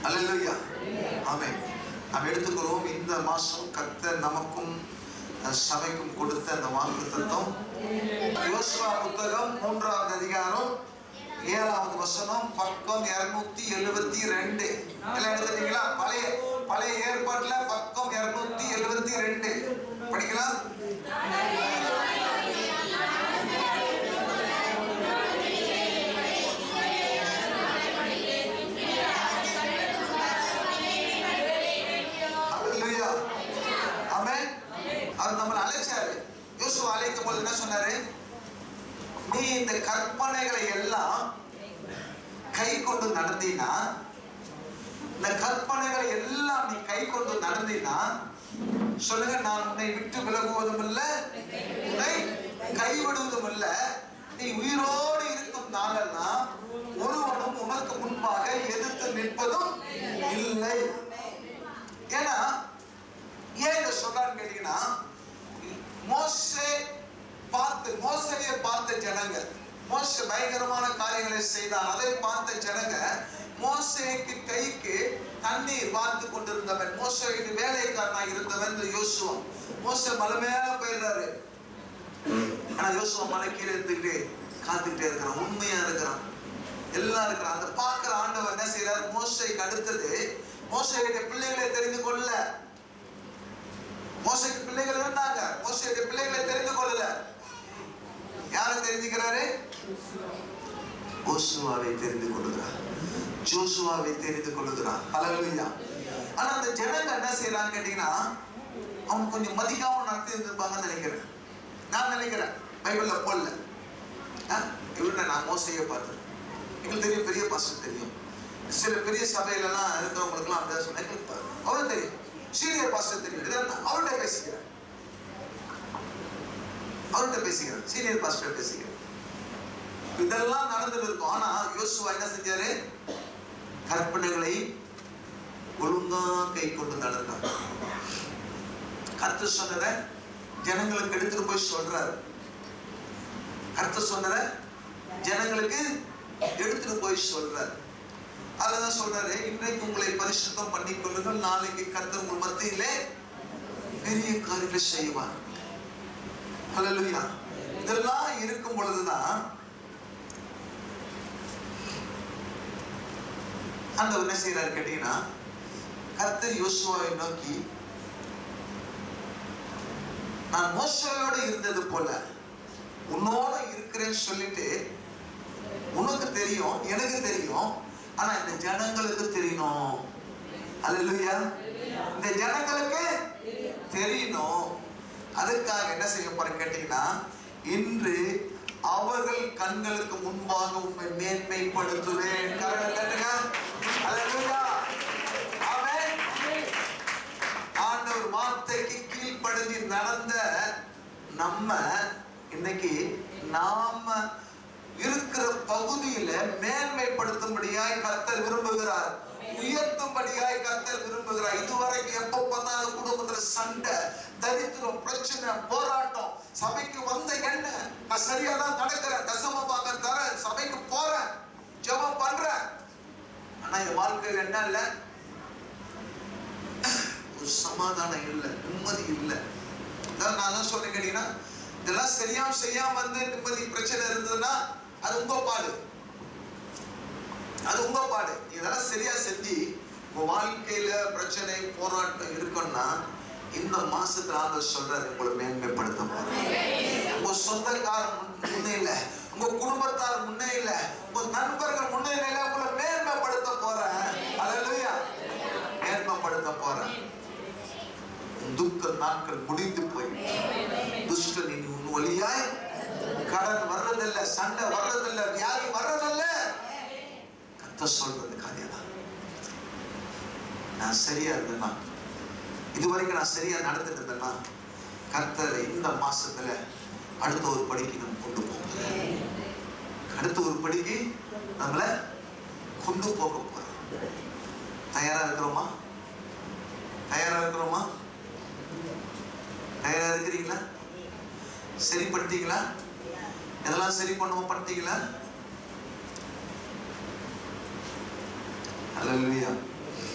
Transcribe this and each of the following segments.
அல்லேலூயா ஆமென் நாம் எடுத்துக்கிறோம் இந்த மாசம் கர்த்தர் நமக்கும் அஹ், சபைக்கும் கொடுத்த அந்த வாக்கு தத்துவம் யோசுவா புத்தகம் மூன்றாவது அதிகாரம் ஏழாவது வசனம் பக்கம் இருநூத்தி எழுபத்தி ரெண்டு எல்லாம் எழுதுறீங்களா பழைய பழைய ஏற்பாட்டுல பக்கம் இருநூத்தி எழுபத்தி ரெண்டு படிக்கலாம் அல்லேலூயா ஆமென் அவர் நம்மளை அழைச்சாரு யோசுவா அழைக்கும் போது என்ன சொன்னாரு நீ இந்த கற்பனைகளை எல்லாம் கை கொண்டு நடந்தீனா இந்த கற்பனைகளை எல்லாம் நீ கை கொண்டு நடந்தீனா சொல்லுங்க நான் உன்னை விட்டு விலகுவதும் இல்ல உன்னை கைவிடுவதும் இல்ல நீ உயிரோடு இருக்கும் நாளெல்லாம் ஒருவனும் உனக்கு முன்பாக எதிர்த்து நிற்பதும் இல்லை ஏன்னா ஏன் இதை சொல்றான்னு கேட்டீங்கன்னா மோசே பார்த்து மோசடியை பார்த்த ஜனங்க மோச பயங்கரமான காரியங்களை செய்தார் அதை பார்த்த ஜனங்க மோசேக்கு கைக்கு தண்ணீர் பார்த்து கொண்டிருந்தவன் மோசைக்கு வேலைக்காரனாக இருந்தவன் இந்த யோசுவா மோச மலை மேல போயிடுறாரு ஆனா யோசுவா மலை கீழே எடுத்துக்கிட்டு காத்துக்கிட்டே இருக்கிறான் உண்மையா இருக்கிறான் எல்லாம் இருக்கிறான் அந்த பார்க்கிற ஆண்டவர் என்ன செய்யறாரு மோசைக்கு அடுத்தது மோசையுடைய பிள்ளைகளை தெரிந்து கொள்ள மோசைக்கு பிள்ளைகள் இருந்தாங்க மோசையுடைய பிள்ளைகளை தெரிந்து கொள்ளல யாரை தெரிஞ்சுக்கிறாரு ஓசுவாவை தெரிந்து கொள்ளுகிறார் ஜோசுவாவை தெரிந்து கொள்ளுகிறார் ஹalleluya ஆனா அந்த ஜனங்க என்ன செய்யறாங்க கேட்டீங்கன்னா அவங்க கொஞ்சம் மதிக்காம நடத்தி இருந்திருப்பாங்கன்னு நினைக்கிறேன் நான் நினைக்கிறேன் பைபிள்ல போடல இவருட நான் மோசையை பார்த்தேன் எங்களுக்கு தெரியும் பெரிய பாஸ்டர் தெரியும் சில பெரிய சபையிலலாம் இருக்கிறவங்களுக்குலாம் அப்படிதான் சொன்னேன் எங்களுக்கு அவரும் தெரியும் சீனியர் பாஸ்டர் தெரியும் இதெல்லாம் அவர்கிட்ட பேசிக்கிறேன் அவர்கிட்ட பேசிக்கிறேன் சீனியர் பாஸ்டர் பேசிக்கிறேன் இதெல்லாம் நடந்துட்டு இருக்கும் ஆனா யோசுவா என்ன செஞ்சாரு கற்பனைகளை ஒழுங்கா கை கொண்டு நடந்தார் கர்த்தர் சொன்னதை ஜனங்களுக்கு எடுத்துட்டு போய் சொல்றாரு கர்த்தர் சொன்னதை ஜனங்களுக்கு எடுத்துட்டு போய் சொல்றாரு அதுதான் சொல்றாரு இன்றைக்கு உங்களை பரிசுத்தம் பண்ணிக் கொள்ளுங்கள் நாளைக்கு கர்த்தர் உங்கள் மத்தியிலே பெரிய காரியங்களை செய்வார் ஹalleluya இதெல்லாம் இருக்கும் பொழுதுதான் அந்த என்ன செய்யறாரு கேட்டீங்கன்னா கர்த்தர் யோசுவாவை நோக்கி நான் மோசையோடு இருந்தது போல உன்னோட இருக்கிறேன்னு சொல்லிட்டு உனக்கு தெரியும் எனக்கு தெரியும் ஆனா இந்த ஜனங்களுக்கு தெரியணும் அல்லேலூயா இந்த ஜனங்களுக்கு தெரியணும் அதுக்காக என்ன செய்ய போறேன் கேட்டீங்கன்னா இன்று அவர்கள் கண்களுக்கு முன்பாக உண்மை மேன்மைப்படுத்துவேன் கரங்களை தட்டுங்க. அல்லேலூயா. ஆமென். ஆண்டவர் வார்த்தைக்கு கீழ்ப்படிஞ்சு நடந்த நம்ம இன்னைக்கு நாம இருக்கிற பகுதியில மேன்மைப்படுத்தும்படியாய் கர்த்தர் விரும்புகிறார் உயர்த்தும்படியாய் கர்த்தர் விரும்புகிறார் இதுவரைக்கும் எப்ப பார்த்தாலும் குடும்பத்துல சண்டை தரித்திரம் பிரச்சனை போராட்டம் சபைக்கு வந்த என்ன நான் சரியா தான் நடக்கிறேன் தசம பாக்க தரேன் சபைக்கு போறேன் ஜெபம் பண்றேன் ஆனா என் வாழ்க்கையில் என்ன இல்லை ஒரு சமாதானம் இல்லை நிம்மதி இல்லை அதான் நான் தான் சொல்றேன் கேட்டீங்கன்னா இதெல்லாம் சரியாம செய்யாம வந்து நிம்மதி பிரச்சனை இருந்ததுன்னா அது உங்க பாடு அது உங்க பாடு இதெல்லாம் சரியா செஞ்சு உங்க வாழ்க்கையில பிரச்சனை போராட்டம் இருக்குன்னா இந்த மாசத்துல ஆண்டவர் சொல்றாரு உங்களை மேன்மைப்படுத்த போறேன் உங்க சொந்தக்காரர் முன்- முன்னிலையில உங்க குடும்பத்தார் முன்னிலையில உங்க நண்பர்கள் முன்னிலையில உங்களை மேன்மைப்படுத்த போறேன் அல்லேலூயா மேன்மைப்படுத்த போறேன் துக்க நாட்கள் முடிந்து போய் துஷ்டன் இனி உன் வழியாய் கடன் வர்றதில்ல சண்டை வர்றதில்ல வியாதி வர்றதில்ல கத்த சொல்றது காரியம் தான் நான் சரியா இருந்தேன்னா இதுவரைக்கும் நான் சரியா நடந்துட்டு இருந்தேன்னா கர்த்தர் இந்த மாசத்துல அடுத்த ஒரு படிக்கு நம்ம கொண்டு போகிறேன் அடுத்த ஒரு படிக்கு நம்மள கொண்டு போக போறோம் தயாரா இருக்கிறோமா தயாரா இருக்கிறோமா தயாரா இருக்கிறீங்களா சரி பண்ணிட்டீங்களா எதெல்லாம் சரி பண்ணுவோம் பண்ணிட்டீங்களா அல்லேலூயா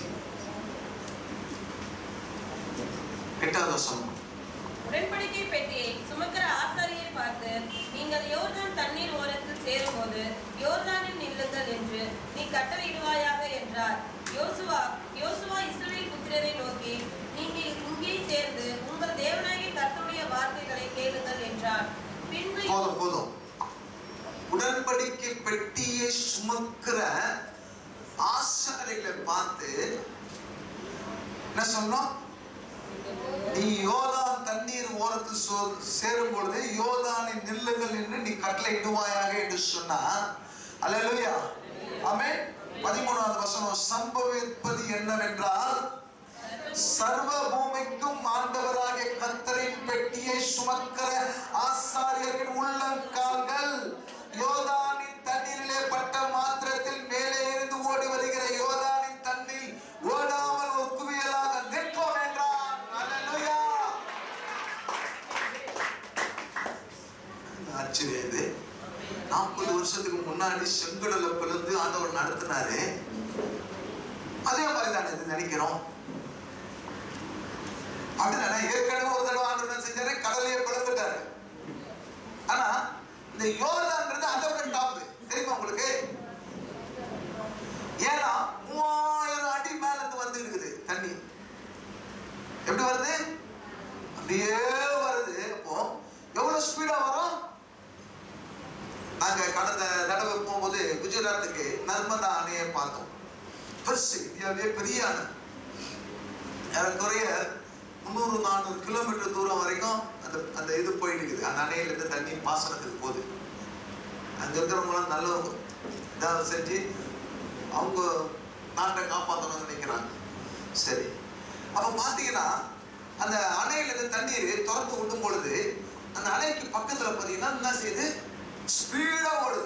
ரெண்டாவது வசனம் உடன்படிக்கை பெட்டியை சுமக்கிற ஆசாரியை பார்த்து நீங்கள் யோர்தான் தண்ணீர் ஓரத்தில் சேரும்போது யோர்தானில் நில்லுங்கள் என்று நீ கட்டளையிடுவாயாக என்றார் யோசுவா யோசுவா இஸ்ரவேல் புத்திரரை நோக்கி நீங்கள் இங்கே சேர்ந்து உங்கள் தேவனாகிய கர்த்தருடைய வார்த்தைகளை கேளுங்கள் என்றார் பின்பு போதும் போதும் உடன்படிக்கை பெட்டியை சுமக்கிற ஆசாரிகளை பார்த்து என்ன சொன்னோம் நீ யோதான் தண்ணீர் ஓரத்தில் சோ- சேரும் பொழுது யோதானின் நில்லுங்கள் என்று நீ கட்டளை இடுவாயாக என்று சொன்னார் அல்லேலூயா ஆமென் பதிமூணாவது வசனம் சம்பவிப்பது என்னவென்றால் சர்வ பூமிக்கும் ஆண்டவராகிய கர்த்தரின் பெட்டியை சுமக்கிற ஆசாரியர்கள் உள்ளங்கால்கள் யோதானின் தண்ணீரிலே பட்ட மாத்திரத்தில் மேலே இருந்து ஓடி வருகிற யோதானின் தண்ணீர் ஓடாமல் ஒரு குவியலாக நிற்போம் என்றான் அல்லேலூயா ஆச்சரியம் இது நாற்பது வருஷத்துக்கு முன்னாடி செங்கடலை பிளந்து ஆண்டவர் நடத்தினாரு அதே மாதிரி தானே இது நினைக்கிறோம் அப்படின்னா ஏற்கனவே ஒரு தடவை ஆண்டவர் என்ன செஞ்சாரு கடலையே பிளந்துட்டாரு ஆனா இந்த யோகதான்றது அதை விட டாப் தெரியுமா உங்களுக்கு ஏன்னா மூவாயிரம் அடி மேல இருந்து வந்து இருக்குது தண்ணி எப்படி வருது அப்படியே வருது அப்போ எவ்வளவு ஸ்பீடா வரும் நாங்க கடந்த தடவை போகும்போது குஜராத்துக்கு நர்மதா அணையை பார்த்தோம் பெருசு இந்தியாவிலே பெரிய அணை ஏறக்குறைய முந்நூறு நானூறு கிலோமீட்டர் தூரம் வரைக்கும் அந்த அந்த இது போயிட்டு இருக்குது அந்த அணையிலிருந்து தண்ணி பாசனத்துக்கு போகுது அங்க இருக்கிறவங்களாம் நல்லவங்க இதாக செஞ்சு அவங்க நாட்டை காப்பாற்றணும்னு நினைக்கிறாங்க சரி அப்போ பார்த்தீங்கன்னா அந்த அணையிலிருந்து தண்ணீர் திறந்து விடும் பொழுது அந்த அணைக்கு பக்கத்துல பார்த்தீங்கன்னா என்ன செய்யுது ஸ்பீடா ஓடுது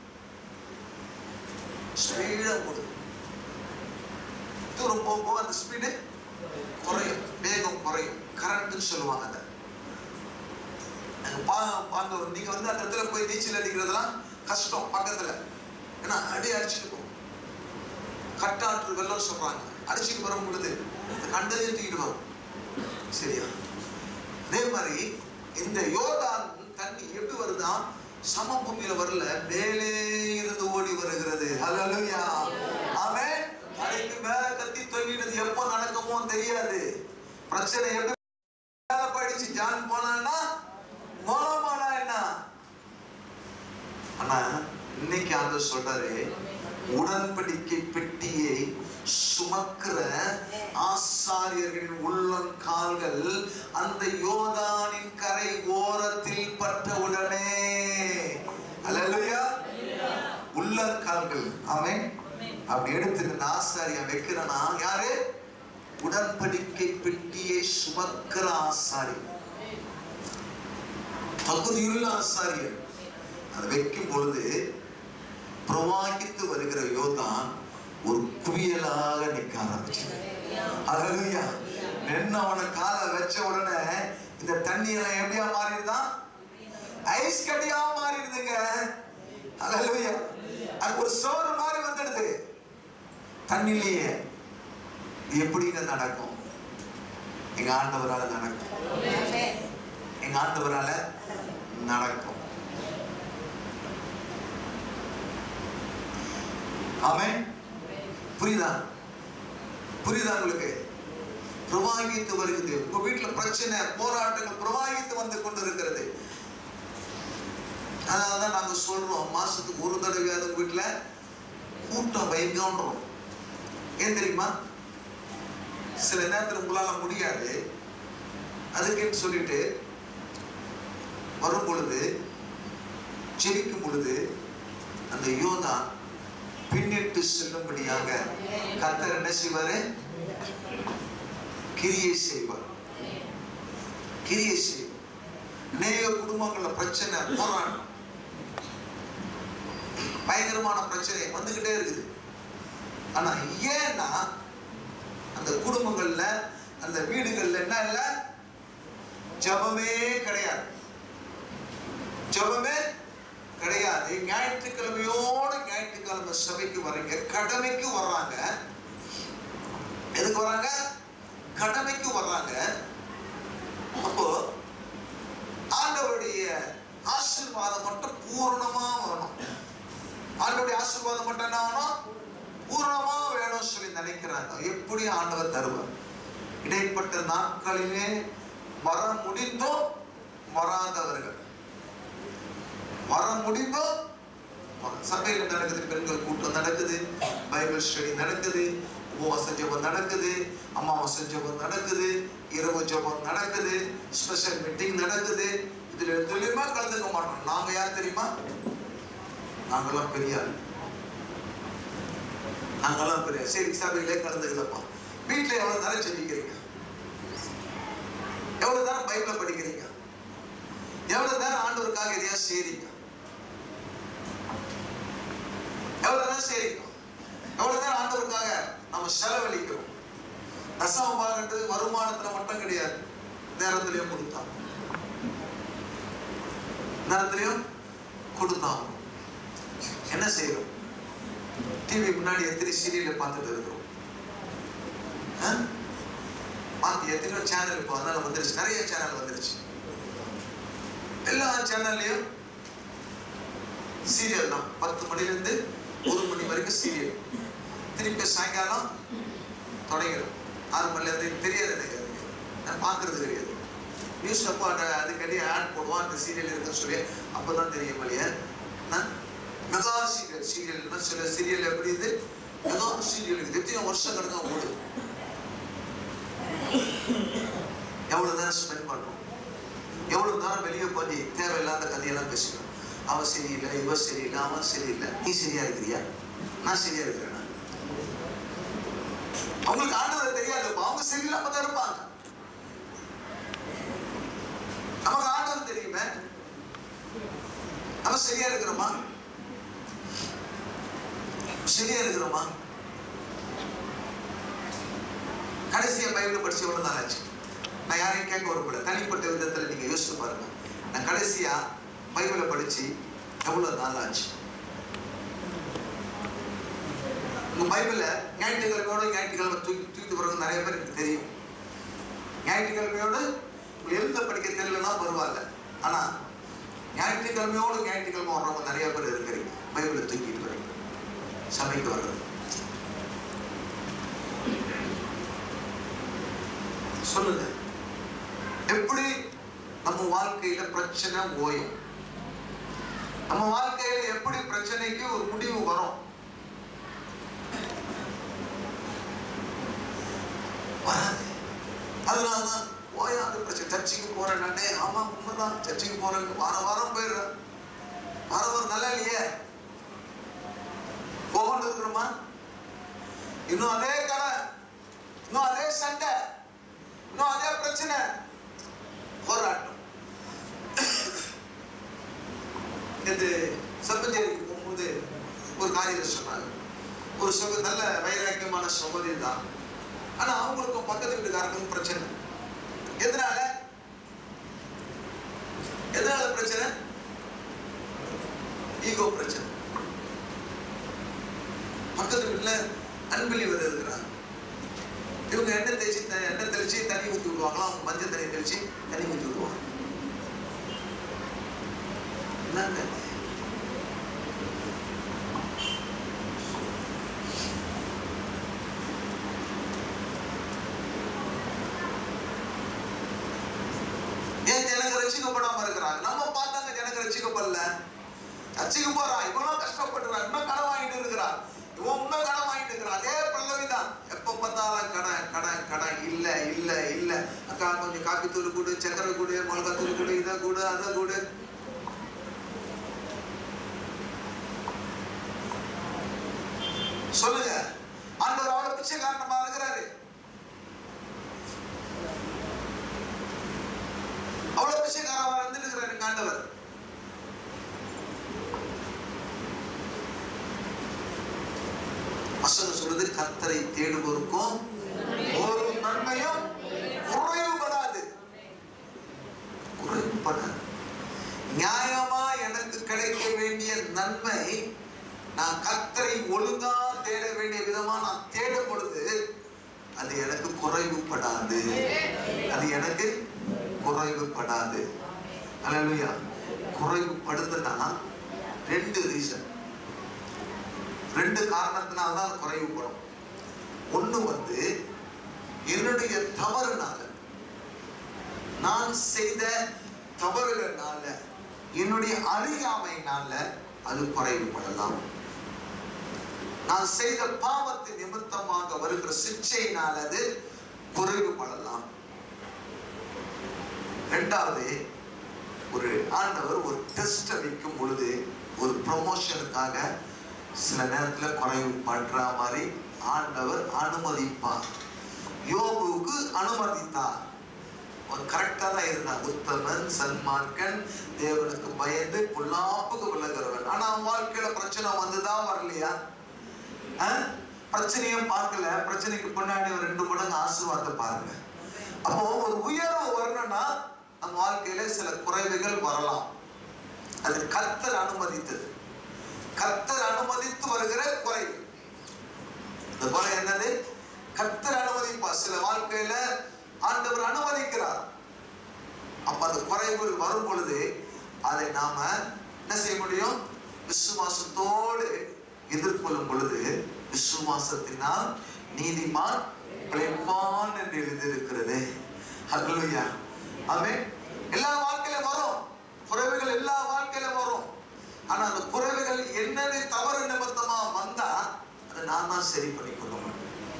ஸ்பீடா ஓடுது தூரம் போக போக அந்த ஸ்பீடு குறையும் வேகம் குறையும் கரண்ட்னு சொல்லுவாங்க அதை அங்க பா பாங்க நீங்க வந்து அந்த இடத்துல போய் நீச்சல் அடிக்கிறதுலாம் கஷ்டம் பக்கத்துல ஏன்னா அடி அடிச்சுட்டு போகும் கட்டாற்று வெள்ளம் சொல்றாங்க அடிச்சுட்டு வரும் பொழுது அந்த கண்டதையும் தூக்கிட்டு வரும் சரியா அதே மாதிரி இந்த யோர்தான் தண்ணி எப்படி வருதா சமபூமியில வரல மேலே இருந்து ஓடி வருகிறது ஹalleluya ஆமென் அதுக்கு மேல கத்தி தொங்கினது எப்போ நடக்குமோ தெரியாது பிரச்சனை எப்படி மேல போயிடுச்சு ஜான் போனான்னா மூலமானா என்ன ஆனா இன்னைக்கு ஆண்டவர் சொல்றாரு உடன்படிக்கை பெட்டியை சுமக்கிற ஆசாரியர்களின் உள்ளங்கால்கள் அந்த யோதானின் கரை ஓரத்தில் பட்ட உடனே அல்லேலூயா உள்ளங்கால்கள் ஆமென் அப்படி எடுத்து இந்த ஆசாரியா வைக்கிறனா யாரு உடன்படிக்கை பெட்டியை சுமக்கிற ஆசாரி தகுதியுள்ள ஆசாரியர் அதை வைக்கும் பொழுது பிரவாகித்து வருகிற யோதான் ஒரு குவியலாக நிக்க ஆரம்பிச்சது அல்லேலூயா நின்று அவன காலை வச்ச உடனே இந்த தண்ணி எல்லாம் எப்படியா மாறிடுதான் ஐஸ் கட்டியா மாறிடுதுங்க அல்லேலூயா அது ஒரு சோறு மாதிரி வந்துடுது தண்ணிலேயே இது எப்படிங்க நடக்கும் எங்க ஆண்டவரால நடக்கும் எங்க ஆண்டவரால நடக்கும் ஆமென் புரியுதா புரியுதா உங்களுக்கு பிரவாகித்து வருகிறது உங்க வீட்டுல பிரச்சனை போராட்டங்கள் பிரவாகித்து வந்து கொண்டு இருக்கிறது அதனாலதான் நாங்க சொல்றோம் மாசத்துக்கு ஒரு தடவையாவது உங்க வீட்டுல கூட்டம் வைங்கன்றோம் ஏன் தெரியுமா சில நேரத்துல உங்களால முடியாது அதுக்குன்னு சொல்லிட்டு வரும் பொழுது ஜெபிக்கும் பொழுது அந்த யோதா பின்னிட்டு செல்லும்படியாக கர்த்தர் என்ன செய்வாரு கிரியை செய்வார் கிரியை செய்வார் அநேக குடும்பங்கள்ல பிரச்சனை போராட்டம் பயங்கரமான பிரச்சனை வந்துகிட்டே இருக்குது ஆனா ஏன்னா அந்த குடும்பங்கள்ல அந்த வீடுகள்ல என்ன இல்ல ஜபமே கிடையாது ஜபமே கிடையாது ஞாயிற்றுக்கிழமையோட ஞாயிற்றுக்கிழமை சபைக்கு வர்றீங்க கடமைக்கு வர்றாங்க எதுக்கு வர்றாங்க கடமைக்கு வர்றாங்க மட்டும் என்ன ஆகணும் பூரணமா வேணும்னு சொல்லி நினைக்கிறாங்க எப்படி ஆண்டவர் தருவார் இடைப்பட்ட நாட்களிலே வர முடிந்தும் வராதவர்கள் வர முடிந்தும் வர- சபையில நடக்குது பெண்கள் கூட்டம் நடக்குது பைபிள் ஸ்டடி நடக்குது உபவாச ஜெபம் நடக்குது அமாவாசை ஜெபம் நடக்குது இரவு ஜெபம் நடக்குது ஸ்பெஷல் மீட்டிங் நடக்குது இதுல எதுலயுமே கலந்துக்க மாட்டோம் நாங்க யார் தெரியுமா நாங்கெல்லாம் பெரிய ஆள் நாங்கெல்லாம் பெரிய சரி சபையிலே கலந்துக்கலப்பா வீட்டுல எவ்வளவு நேரம் செபிக்கிறீங்க எவ்வளவு நேரம் பைபிள படிக்கிறீங்க எவ்வளவு நேரம் ஆண்டவருக்காக எதையா செய்றீங்க எவ்வளவு நேரம் செய்றீங்க எவ்வளவு நேரம் ஆண்டவருக்காக நம்ம செலவழிக்கிறோம் தசம பாகன்றது வருமானத்துல மட்டும் கிடையாது நேரத்திலையும் கொடுத்தான் நேரத்திலையும் கொடுத்தான் என்ன செய்யறோம் டிவி முன்னாடி எத்தனை சீரியலை பார்த்துட்டு இருக்கிறோம் ஆ? பார்த்து எத்தனையோ சேனல் இப்போ அதனால வந்துருச்சு நிறைய சேனல் வந்துருச்சு எல்லா சேனல்லையும் சீரியல் தான் பத்து மணிலேருந்து ஒரு மணி வரைக்கும் சீரியல் திருப்பி சாயங்காலம் தொடங்கிடும் ஆறு மணிலேருந்து தெரியாது எனக்கு அது. நான் பார்க்கறது கிடையாது நியூஸ் அப்போ அந்த அதுக்கடி ஆட் போடுவான் அந்த சீரியல் இருக்குன்னு சொல்லி அப்போ தான் தெரியும் இல்லையா நான் மெகா சீரியல் சீரியல்னா சில சீரியல் எப்படி இது மெகா சீரியல் இருக்குது எத்தனை வருஷம் கணக்காக ஓடுது எவ்வளவு நேரம் ஸ்பெண்ட் பண்றோம் எவ்வளவு நேரம் வெளியே போய் தேவையில்லாத கதையெல்லாம் பேசுகிறோம் அவன் சரியில்லை இவ சரியில்லை அவன் சரியில்லை நீ சரியா இருக்கிறியா நான் சரியா இருக்கிறேனா அவங்களுக்கு ஆண்டவர் தெரியாது அவங்க சரியில்லாம தான் இருப்பாங்க நமக்கு ஆண்டவர் தெரியுமே நம்ம சரியா இருக்கிறோமா சரியா இருக்கிறோமா கடைசியா பைபிள் படிச்சு எவ்வளவு நாள் ஆச்சு நான் யாரையும் கேட்க வரக்கூடாது தனிப்பட்ட விதத்துல நீங்க யோசிச்சு பாருங்க நான் கடைசியா பைபிளை படிச்சு எவ்வளவு நாள் ஆச்சு உங்க பைபிள்ல ஞாயிற்றுக்கிழமையோட ஞாயிற்றுக்கிழமை தூக்கி தூக்கிட்டு பிறகு நிறைய பேர் எனக்கு தெரியும் ஞாயிற்றுக்கிழமையோடு உங்களுக்கு எழுத படிக்க தெரியலன்னா பரவாயில்ல ஆனா ஞாயிற்றுக்கிழமையோடு ஞாயிற்றுக்கிழமை வர்றவங்க நிறைய பேர் இருக்கிறீங்க பைபிளை தூக்கிட்டு வரீங்க சபைக்கு வர்றது சொல்லுங்க எப்படி நம்ம வாழ்க்கையில பிரச்சனை ஓயும் நம்ம வாழ்க்கையில எப்படி பிரச்சனைக்கு ஒரு முடிவு வரும் வராது அதனாலதான் ஓயாது பிரச்சனை சர்ச்சுக்கு போறேன் நானே ஆமா உண்மைதான் சர்ச்சுக்கு போறேன் வாரம் வாரம் போயிடுறேன் வாரம் வாரம் நல்லா இல்லையே போகணும் இருக்கிறோமா இன்னும் அதே கடை இன்னும் அதே சண்டை இன்னும் அதே பிரச்சனை போராட்டம் இது சப்பஞ்சேரிக்கு போகும்போது ஒரு காரியத்தை சொன்னாங்க ஒரு சொக நல்ல வைராக்கியமான சகோதரி தான் ஆனா அவங்களுக்கும் பக்கத்து வீட்டுக்காரங்களுக்கும் பிரச்சனை எதனால எதனால பிரச்சனை ஈகோ பிரச்சனை பக்கத்து வீட்டுல அன்பிலிவர் இருக்கிறாங்க இவங்க எண்ணெய் தேய்ச்சி த- எண்ணெய் தெளிச்சு தண்ணி ஊற்றி விடுவாங்களா அவங்க மஞ்சள் தண்ணி தெளிச்சு தண்ணி ஊற்றி விடுவாங்க என்னங்க இது? ஏன் ஜனங்க ரசிக்கப்படாம இருக்கிறாங்க நம்ம பார்த்தாங்க ஜனங்க ரசிக்கப்படல சர்ச்சுக்கு போறான் இவனும் கஷ்டப்படுறான் இன்னும் கடன் வாங்கிட்டு இருக்கிறான் இவன் இன்னும் கடன் வாங்கிட்டு இருக்கிறான் அதே பல்லவிதான் எப்ப பார்த்தாலும் கடன் கடன் கடன் இல்ல இல்ல இல்ல அக்கா கொஞ்சம் காப்பி தூள் கொடு சக்கரை கொடு மிளகா தூள் கொடு இதை கொடு அதை கொடு சொல்லுங்க ஆண்டவர் அவ்வளவு பிச்சைக்காரனமா இருக்கிறாரு அவ்வளவு பிச்சைக்காரமா இருந்துருக்கிறாரு எங்க ஆண்டவர் வசனம் சொல்றது கர்த்தரை தேடுவோருக்கும் ஒரு நன்மையும் குறைவுபடாது குறைவுபடாது நியாயமா எனக்கு கிடைக்க வேண்டிய நன்மை நான் கர்த்தரை ஒழுங்கா தேட வேண்டிய விதமா நான் தேடும் பொழுது அது எனக்கு குறைவுபடாது அது எனக்கு குறைவுபடாது அல்லேலூயா குறைவுபடுதுன்னா ரெண்டு ரீசன் ரெண்டு காரணத்தினால தான் அது குறைவுபடும் ஒண்ணு வந்து என்னுடைய தவறுனால நான் செய்த தவறுகள்னால என்னுடைய அறியாமைனால அது குறைவுபடலாம் நான் செய்த பாவத்தின் நிமித்தமாக வருகிற சிக்ஷையினால் அது குறைவுபடலாம் ரெண்டாவது ஒரு ஆண்டவர் ஒரு டெஸ்ட் வைக்கும் பொழுது ஒரு ப்ரொமோஷனுக்காக சில நேரத்துல குறைவு பண்ற மாதிரி ஆண்டவர் அனுமதிப்பார் யோபுவுக்கு அனுமதித்தார் அவன் கரெக்டா தான் இருந்தான் உத்தமன் சன்மார்க்கன் தேவனுக்கு பயந்து பொல்லாப்புக்கு விலகிறவன் ஆனா அவன் வாழ்க்கையில பிரச்சனை வந்துதான் வரலையா ஆ? பிரச்சனையும் பார்க்கல பிரச்சனைக்கு பின்னாடி ஒரு ரெண்டு மடங்கு ஆசீர்வாதத்தை பாருங்க அப்போ ஒரு உயர்வு வரணும்னா நம்ம வாழ்க்கையில சில குறைவுகள் வரலாம் அது கர்த்தர் அனுமதித்தது கர்த்தர் அனுமதித்து வருகிற குறைவு இந்த குறை என்னது கர்த்தர் அனுமதிப்பா சில வாழ்க்கையில ஆண்டவர் அனுமதிக்கிறார் அப்ப அந்த குறைவுகள் வரும் பொழுது அதை நாம என்ன செய்ய முடியும் விசுவாசத்தோடு எதிர்கொள்ளும் பொழுது விசுவாசத்தினால் நீதிமான் பிழைப்பான் என்று எழுதியிருக்கிறது ஹalleluya ஆமென் எல்லா வாழ்க்கையில வரும் குறைவுகள் எல்லா வாழ்க்கையில வரும் ஆனா அந்த குறைவுகள் என்னென்ன தவறு நிமித்தமா வந்தா அதை நான் தான் சரி பண்ணிக்கொள்ளணும்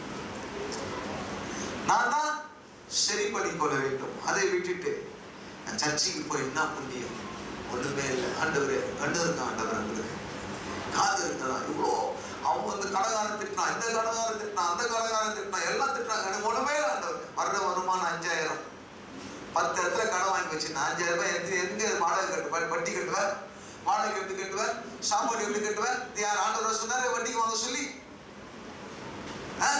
நான் தான் சரி பண்ணிக்கொள்ள வேண்டும் அதை விட்டுட்டு நான் சர்ச்சுக்கு போய் என்ன புண்ணியம் ஒண்ணுமே இல்லை ஆண்டவரே கண்ணு இருக்கா ஆண்டவர் உங்களுக்கு காது இருக்கா இவ்வளோ அவன் வந்து கடகாரம் திட்டினான் இந்த கடகாரம் திட்டினான் அந்த கடகாரம் திட்டினான் எல்லாம் திட்டினாங்க எனக்கு ஒண்ணுமே இல்லை ஆண்டவர் வர்ற வருமானம் அஞ்சாயிரம் பத்து இடத்துல கடன் வாங்கி வச்சு அஞ்சாயிரம் ரூபாய் எந்த எங்க வாடகை கட்டுவேன் வட்டி கட்டுவேன் வாடகை எப்படி கட்டுவேன் சாப்பாடு எப்படி கட்டுவேன் இது யார் ஆண்டவர் சொன்னாரு வட்டிக்கு வாங்க சொல்லி ஆ?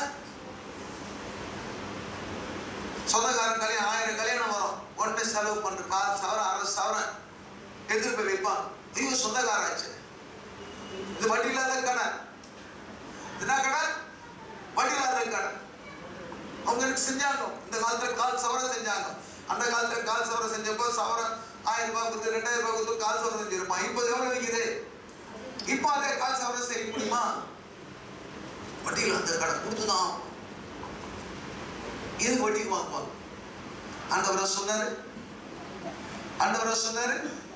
சொந்தக்காரன் கல்யாணம் ஆயிரம் கல்யாணம் வரும் உடனே செலவு பண்ற கால் சவரம் அரை சவரம் எடுத்துட்டு போய் வைப்பான் ஐயோ சொந்தக்காராச்சு இது வட்டி இல்லாத கடன் இது என்ன கடன் வட்டி இல்லாத கடன் அவங்க எனக்கு செஞ்சாங்க இந்த காலத்துல கால் சவரம் செஞ்சாங்க அந்த காலத்துல கால் சவரம் செஞ்சப்போ சவரம் ஆயிரம் ரூபாய் கொடுத்து ரெண்டாயிரம் ரூபாய் கொடுத்து கால் சவரம் செஞ்சிருப்பான் இப்போ எவ்வளவு விற்குது இப்போ அதே கால் சவரம் செய்ய முடியுமா வட்டியில் அந்த கடன் கொடுத்துதான் இது வட்டிக்கு வாங்குவாங்க ஆண்டவரா சொன்னாரு ஆண்டவரா சொன்னாரு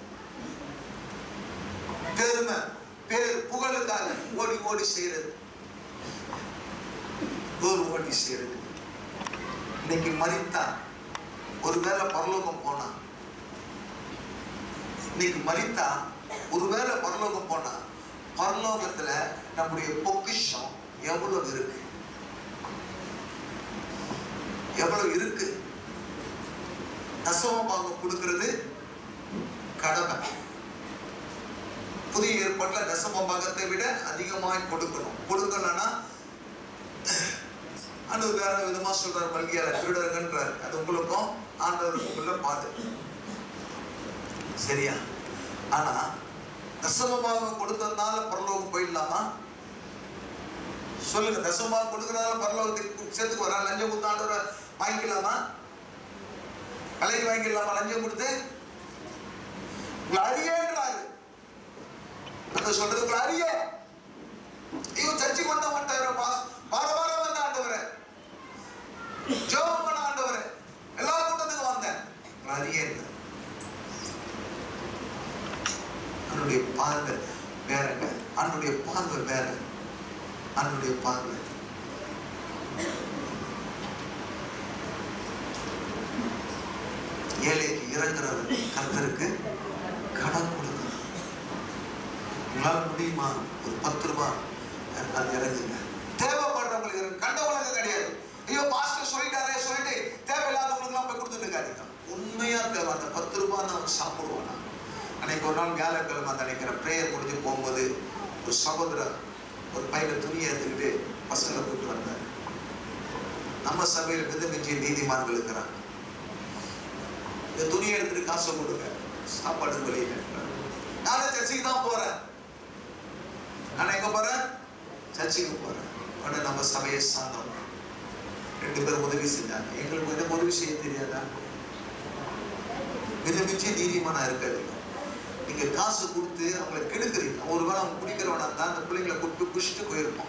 பெருமை பேர் புகழுக்காக ஓடி ஓடி செய்யறது ஒரு ஓடி செய்யறது இன்னைக்கு மறித்தா ஒருவேளை பரலோகம் போனா இன்னைக்கு மறித்தா ஒருவேளை பரலோகம் போனா பரலோகத்துல நம்முடைய பொக்கிஷம் எவ்வளவு இருக்கு எவ்வளவு இருக்கு தசம பாகம் கொடுக்கிறது கடமை புதிய ஏற்பாட்டுல தசம பாகத்தை விட அதிகமாய் கொடுக்கணும் கொடுக்கலன்னா அது வேற விதமா சொல்றாரு மல்கியால திருடர்கள்ன்றார் அது உங்களுக்கும் ஆண்டவருக்குள்ள பாடு சரியா ஆனா தசமமாக கொடுத்ததுனால பரலோகம் போயிடலாமா சொல்லுங்க தசமமாக கொடுக்கறதால பரலோகத்துக்கு சேர்த்துக்கு வரா லஞ்சம் கொடுத்து ஆண்டவரை வாங்கிக்கலாமா கலைக்கு வாங்கிக்கலாமா லஞ்சம் கொடுத்து உங்களை அறியன்றாரு அந்த சொல்றது உங்களை அறிய ஐயோ சர்ச்சுக்கு வந்த மாட்டாரு வார வாரம் வந்த ஆண்டவரே ஜெபம் பண்ண ஆண்டவரே எல்லா கூட்டத்துக்கும் வந்தேன் உங்களை அறியேன் அவனுடைய பார்வை வேறங்க அவனுடைய பார்வை வேற அவனுடைய பார்வை ஏழைக்கு இறங்குறவர் கர்த்தருக்கு கடன் கொடுக்கணும் உங்களால முடியுமா ஒரு பத்து ரூபாய் அது இறங்குங்க தேவைப்படுறவங்களுக்கு இறங்கு. கண்டவங்களுக்கு கிடையாது ஐயோ பாஸ்டர் சொல்லிட்டாரே சொல்லிட்டு தேவையில்லாதவங்களுக்குலாம் போய் கொடுத்துட்டு இருக்காதீங்க உண்மையா தேவை அந்த பத்து ரூபாய் நான் சாப்பிடுவானா அன்னைக்கு ஒரு நாள் வியாழக்கிழமை நினைக்கிறேன் ப்ரேயர் முடிஞ்சு போகும்போது ஒரு சகோதரர் ஒரு பையில துணியை எடுத்துக்கிட்டு பசங்களை கூப்பிட்டு வந்தார் நம்ம சபையில் மிதமிஞ்சிய நீதிமான்கள் இருக்கிறாங்க இந்த துணியை எடுத்துட்டு காசை கொடுங்க சாப்பாடு வெளியில நானும் சர்ச்சைக்கு தான் போறேன் நான் எங்க போறேன் சர்ச்சைக்கு போறேன் உடனே நம்ம சபையை சார்ந்தவங்க ரெண்டு பேரும் உதவி செஞ்சாங்க எங்களுக்கு என்ன உதவி செய்ய தெரியாதா மிதமிஞ்சிய நீதிமானா இருக்காது நீங்க காசு கொடுத்து அவங்களை கெடுக்குறீங்க ஒருவேளை அவங்க குடிக்கிறவனா தான் அந்த பிள்ளைங்களை கூப்பிட்டு குடிச்சிட்டு போயிருப்பான்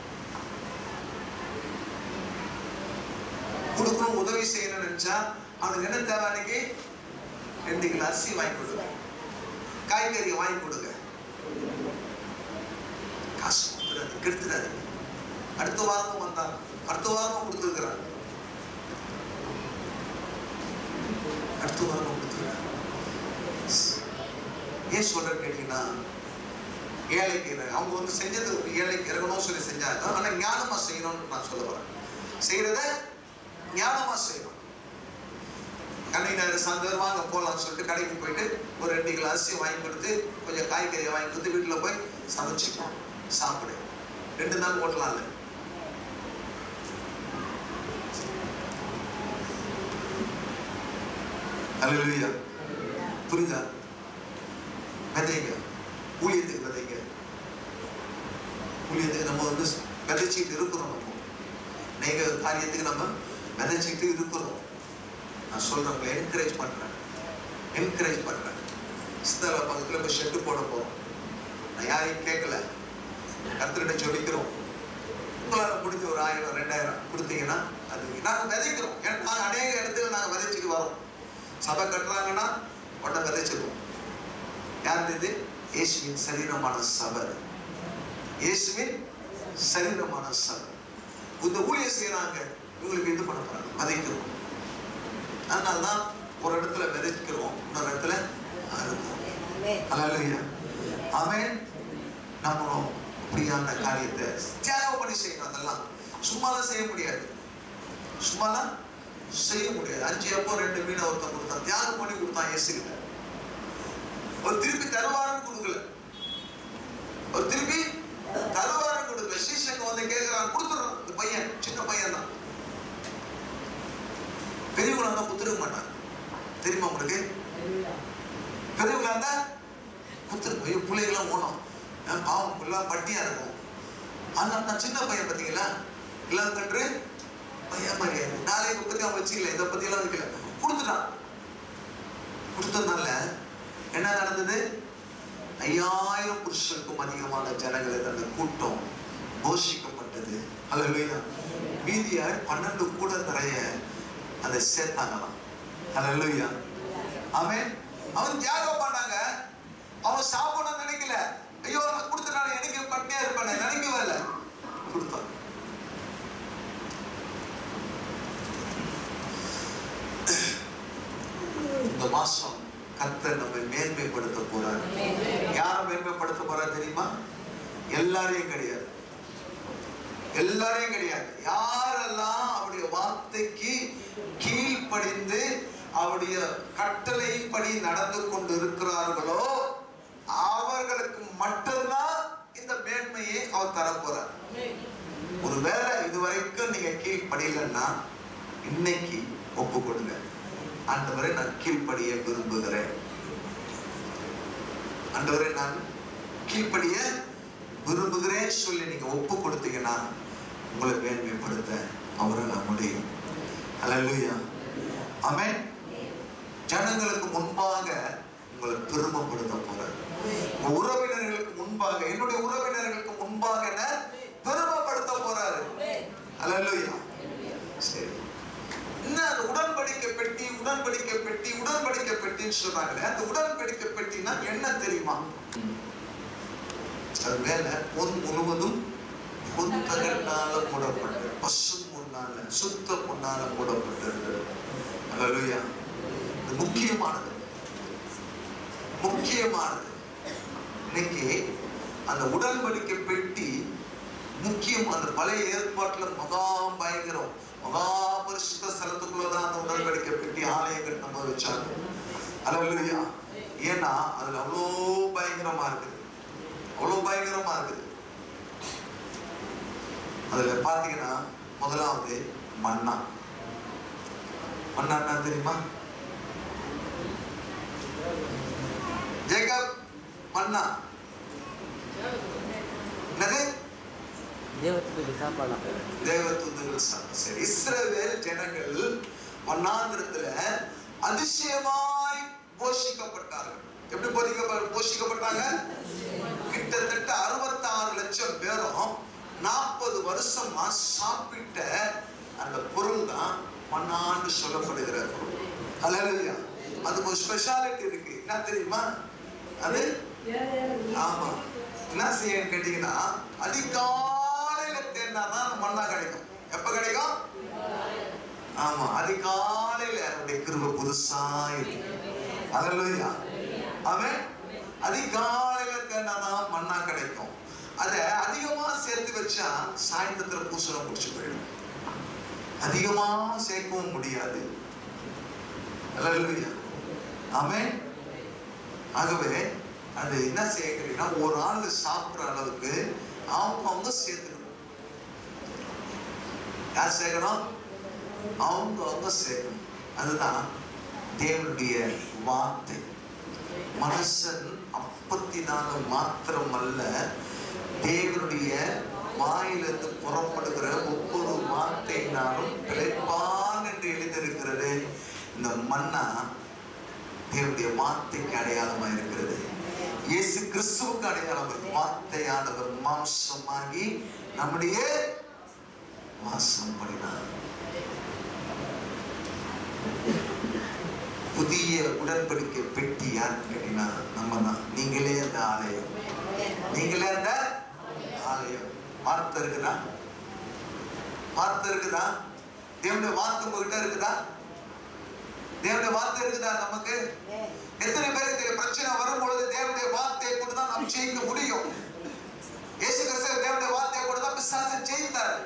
கொடுக்கணும் உதவி செய்யணும்னு நினைச்சா அவனுக்கு என்ன தேவை அன்னைக்கு ரெண்டு கிலோ அரிசி வாங்கி கொடுங்க காய்கறி வாங்கி கொடுங்க காசு கொடுத்துறாரு கெடுத்துறாரு அடுத்த வாரமும் வந்தான் அடுத்த வாரமும் கொடுத்துருக்கிறார் அடுத்த வாரமும் கொடுத்துருக்காரு ஏன் சொல்ற கேட்டீங்கன்னா ஏழைக்கு இறங்க அவங்க வந்து செஞ்சது ஏழைக்கு இறங்கணும்னு சொல்லி செஞ்சாங்க ஆனா ஞானமா செய்யணும்னு நான் சொல்ல வரேன் செய்யறத ஞானமா செய்யணும் கண்ணி நேரம் சாயந்தரம் வாங்க போகலாம்னு சொல்லிட்டு கடைக்கு போயிட்டு ஒரு ரெண்டு கிலோ அரிசி வாங்கி கொடுத்து கொஞ்சம் காய்கறியை வாங்கி கொடுத்து வீட்டில் போய் சமைச்சுக்கோ சாப்பிடு ரெண்டு நாள் ஓட்டலாம்ல அல்லேலூயா புரியுதா விதைங்க ஊழியத்துக்கு விதைங்க ஊழியத்துக்கு நம்ம வந்து விதைச்சிட்டு இருக்கிறோம் நம்ம நீங்க காரியத்துக்கு நம்ம விதைச்சிட்டு இருக்கிறோம் நான் சொல்றேன் உங்களை என்கரேஜ் பண்றேன் என்கரேஜ் பண்றேன் சித்தல பக்கத்துல போய் ஷெட்டு போட போறோம் நான் யாரையும் கேட்கல கர்த்தர்கிட்ட ஜெபிக்கிறோம் உங்களால முடிஞ்ச ஒரு ஆயிரம் ரெண்டாயிரம் கொடுத்தீங்கன்னா அது நாங்க விதைக்கிறோம் ஏன்னா நாங்க அநேக இடத்துல நாங்க விதைச்சிட்டு வரோம் சபை கட்டுறாங்கன்னா உடனே விதைச்சிருவோம் யார் இது இயேசுவின் சரீரமான சபை இயேசுவின் சரீரமான சபை இந்த ஊழியம் செய்யறாங்க இவங்களுக்கு இது பண்ண போறாங்க விதைக்கிறோம் அதனாலதான் ஒரு இடத்துல விதைக்கிறோம் இன்னொரு இடத்துல அறுக்கிறோம் அல்லேலூயா ஆமென் நம்மளும் அப்படியான காரியத்தை தியாகம் பண்ணி செய்யணும் அதெல்லாம் சும்மாலாம் செய்ய முடியாது சும்மாலாம் செய்ய முடியாது அஞ்சு அப்போ ரெண்டு மீனை ஒருத்தன் கொடுத்தான் தியாகம் பண்ணி கொடுத்தான் இயேசுகிட்ட ஒரு திருப்பி தருவாருன்னு கொடுக்கல ஒரு திருப்பி தருவாருன்னு கொடுக்கல சீசங்க வந்து கேட்கிறான் கொடுத்துடுறான் இந்த பையன் சின்ன பையன் தான் பெரியவங்களா இருந்தா குத்துருக்க மாட்டாங்க தெரியுமா உங்களுக்கு பெரியவங்களா இருந்தா குத்துருக்கு ஐயோ பிள்ளைகளாம் ஓணும் அஹ் பாவம் எல்லாம் பட்டியா இருக்கும் ஆனா நான் சின்ன பையன் பார்த்தீங்களா எல்லாம் கன்று பையன் மாதிரியா இருக்கு. நாளைக்கு பத்தி அவன் வச்சுக்கல இதை பத்தி எல்லாம் வைக்கல கொடுத்துட்டான் கொடுத்ததுனால என்ன நடந்தது ஐயாயிரம் புருஷருக்கும் அதிகமான ஜனங்களை அந்த கூட்டம் போஷிக்கப்பட்டது அல்ல மீதிய பன்னெண்டு கூட நிறைய அதை சேர்த்தாங்களாம் அல்ல அவன் அவன் தியாகம் பண்ணாங்க அவன் சாப்பிடணும்னு நினைக்கல ஐயோ நான் கொடுத்தனால எனக்கு பட்டினியா இருப்பானே நினைக்கவே இல்லை கொடுத்தான் இந்த மாசம் கர்த்தர் நம்மை மேன்மைப்படுத்த போறார் யாரை மேன்மைப்படுத்த போறார் தெரியுமா எல்லாரையும் கிடையாது எல்லாரையும் கிடையாது யாரெல்லாம் அவருடைய வார்த்தைக்கு கீழ்ப்படிந்து அவருடைய கட்டளைப்படி நடந்து கொண்டு இருக்கிறார்களோ அவர்களுக்கு மட்டும்தான் இந்த மேன்மையை அவர் தரப்போறார் ஒருவேளை இதுவரைக்கும் நீங்க கீழ்ப்படியலன்னா இன்னைக்கு ஒப்பு கொடுங்க ஆண்டவரை நான் கீழ்ப்படிய விரும்புகிறேன் ஆண்டவரை நான் கீழ்ப்படிய விரும்புகிறேன் சொல்லி நீங்க ஒப்பு கொடுத்தீங்கன்னா உங்களை மேன்மைப்படுத்த அவரால் முடியும் அல்லேலூயா ஆமென் ஜனங்களுக்கு முன்பாக உங்களை பெருமைப்படுத்த போறார் உங்க உறவினர்களுக்கு முன்பாக என்னுடைய உறவினர்களுக்கு முன்பாக என்ன பெருமைப்படுத்த போறாரு அல்லேலூயா சரி என்ன அந்த உடன்படிக்கை பெட்டி உடன்படிக்கை பெட்டி உடன்படிக்கை பெட்டின்னு சொல்றாங்களே அந்த உடன்படிக்கை பெட்டினா என்ன தெரியுமா அது மேல பொன் முழுவதும் பொன் தகட்டால மூடப்பட்டு பசு பொன்னால சுத்த பொன்னால மூடப்பட்டிருக்கிறது அல்லேலூயா இது முக்கியமானது முக்கியமானது இன்னைக்கு அந்த உடன்படிக்கை பெட்டி முக்கியம் அந்த பழைய ஏற்பாட்டுல மகா பயங்கரம் மகா பரிசுத்த ஸ்தலத்துக்குள்ளதான் அந்த உடன்படிக்கை பெட்டி ஆலயங்கள் நம்ம வச்சாங்க அல்லேலூயா ஏன்னா அதுல அவ்வளோ பயங்கரமா இருக்குது அவ்வளோ பயங்கரமா இருக்குது அதுல பாத்தீங்கன்னா முதலாவது மன்னா மன்னா என்ன தெரியுமா ஜேக்கப் மன்னா என்னது தேவத்துக்கு சாப்பாடாம் தேவதூதர்கள் ச- சரி இஸ்ரவேல் ஜனங்கள் வண்ணாந்திரத்துல அதிசயமாய் போஷிக்கப்பட்டார்கள் எப்படி போதிக்கப்ப போஷிக்கப்பட்டாங்க கிட்டத்தட்ட அறுபத்தாறு லட்சம் பேரும் நாற்பது வருஷமா சாப்பிட்ட அந்த பொருள் தான் மண்ணாண்டு சொல்லப்படுகிற பொருள் அல்லையா அதுக்கு ஒரு ஸ்பெஷாலிட்டி இருக்கு என்ன தெரியுமா அது ஆமா என்ன செய்யன்னு கேட்டீங்கன்னா அதிகாலையில தேடினாதான் அந்த மண்ணா கிடைக்கும் எப்ப கிடைக்கும் ஆமா அதிகாலையில அவருடைய கிருப புதுசா இருக்கு அல்லையா அவன் அதிகாலையில தேடினாதான் மண்ணா கிடைக்கும் அதை அதிகமா சேர்த்து வச்சா சாயந்தரத்துல பூசணம் பிடிச்சு போயிடும் அதிகமா சேர்க்கவும் முடியாது அல்லேலூயா ஆமென் ஆகவே அது என்ன செய்யறீங்கன்னா ஒரு ஆள் சாப்பிடுற அளவுக்கு அவங்க அவங்க சேர்த்துக்கணும் யார் சேர்க்கணும் அவங்க அவங்க சேர்க்கணும் அதுதான் தேவனுடைய வார்த்தை மனுஷன் அப்பத்தினால மாத்திரம் அல்ல தேவனுடைய வாயிலிருந்து புறப்படுகிற ஒவ்வொரு வார்த்தையினாலும் பிழைப்பான் என்று எழுதியிருக்கிறது இந்த மன்னா தேவனுடைய வார்த்தைக்கு அடையாளமா இருக்கிறது இயேசு கிறிஸ்துவுக்கு அடையாளம் இருக்கு. வார்த்தையானவர் மாம்சமாகி நம்முடைய வாசம் பண்ணினார் புதிய உடன்படிக்கை பெட்டி யாருன்னு கேட்டீங்கன்னா நம்ம தான் நீங்களே அந்த ஆலயம் நீங்களே அந்த ஆலயம் வார்த்தை இருக்குதா வார்த்தை இருக்குதா தேவனுடைய வார்த்தை உங்ககிட்ட இருக்குதா தேவனுடைய வார்த்தை இருக்குதா நமக்கு எத்தனை பேருக்கு பிரச்சனை வரும் பொழுது தேவனுடைய வார்த்தையை கொண்டு தான் நாம் ஜெயிக்க முடியும் இயேசு கிறிஸ்து தேவனுடைய வார்த்தையை கொண்டு தான் பிசாசை ஜெயித்தார்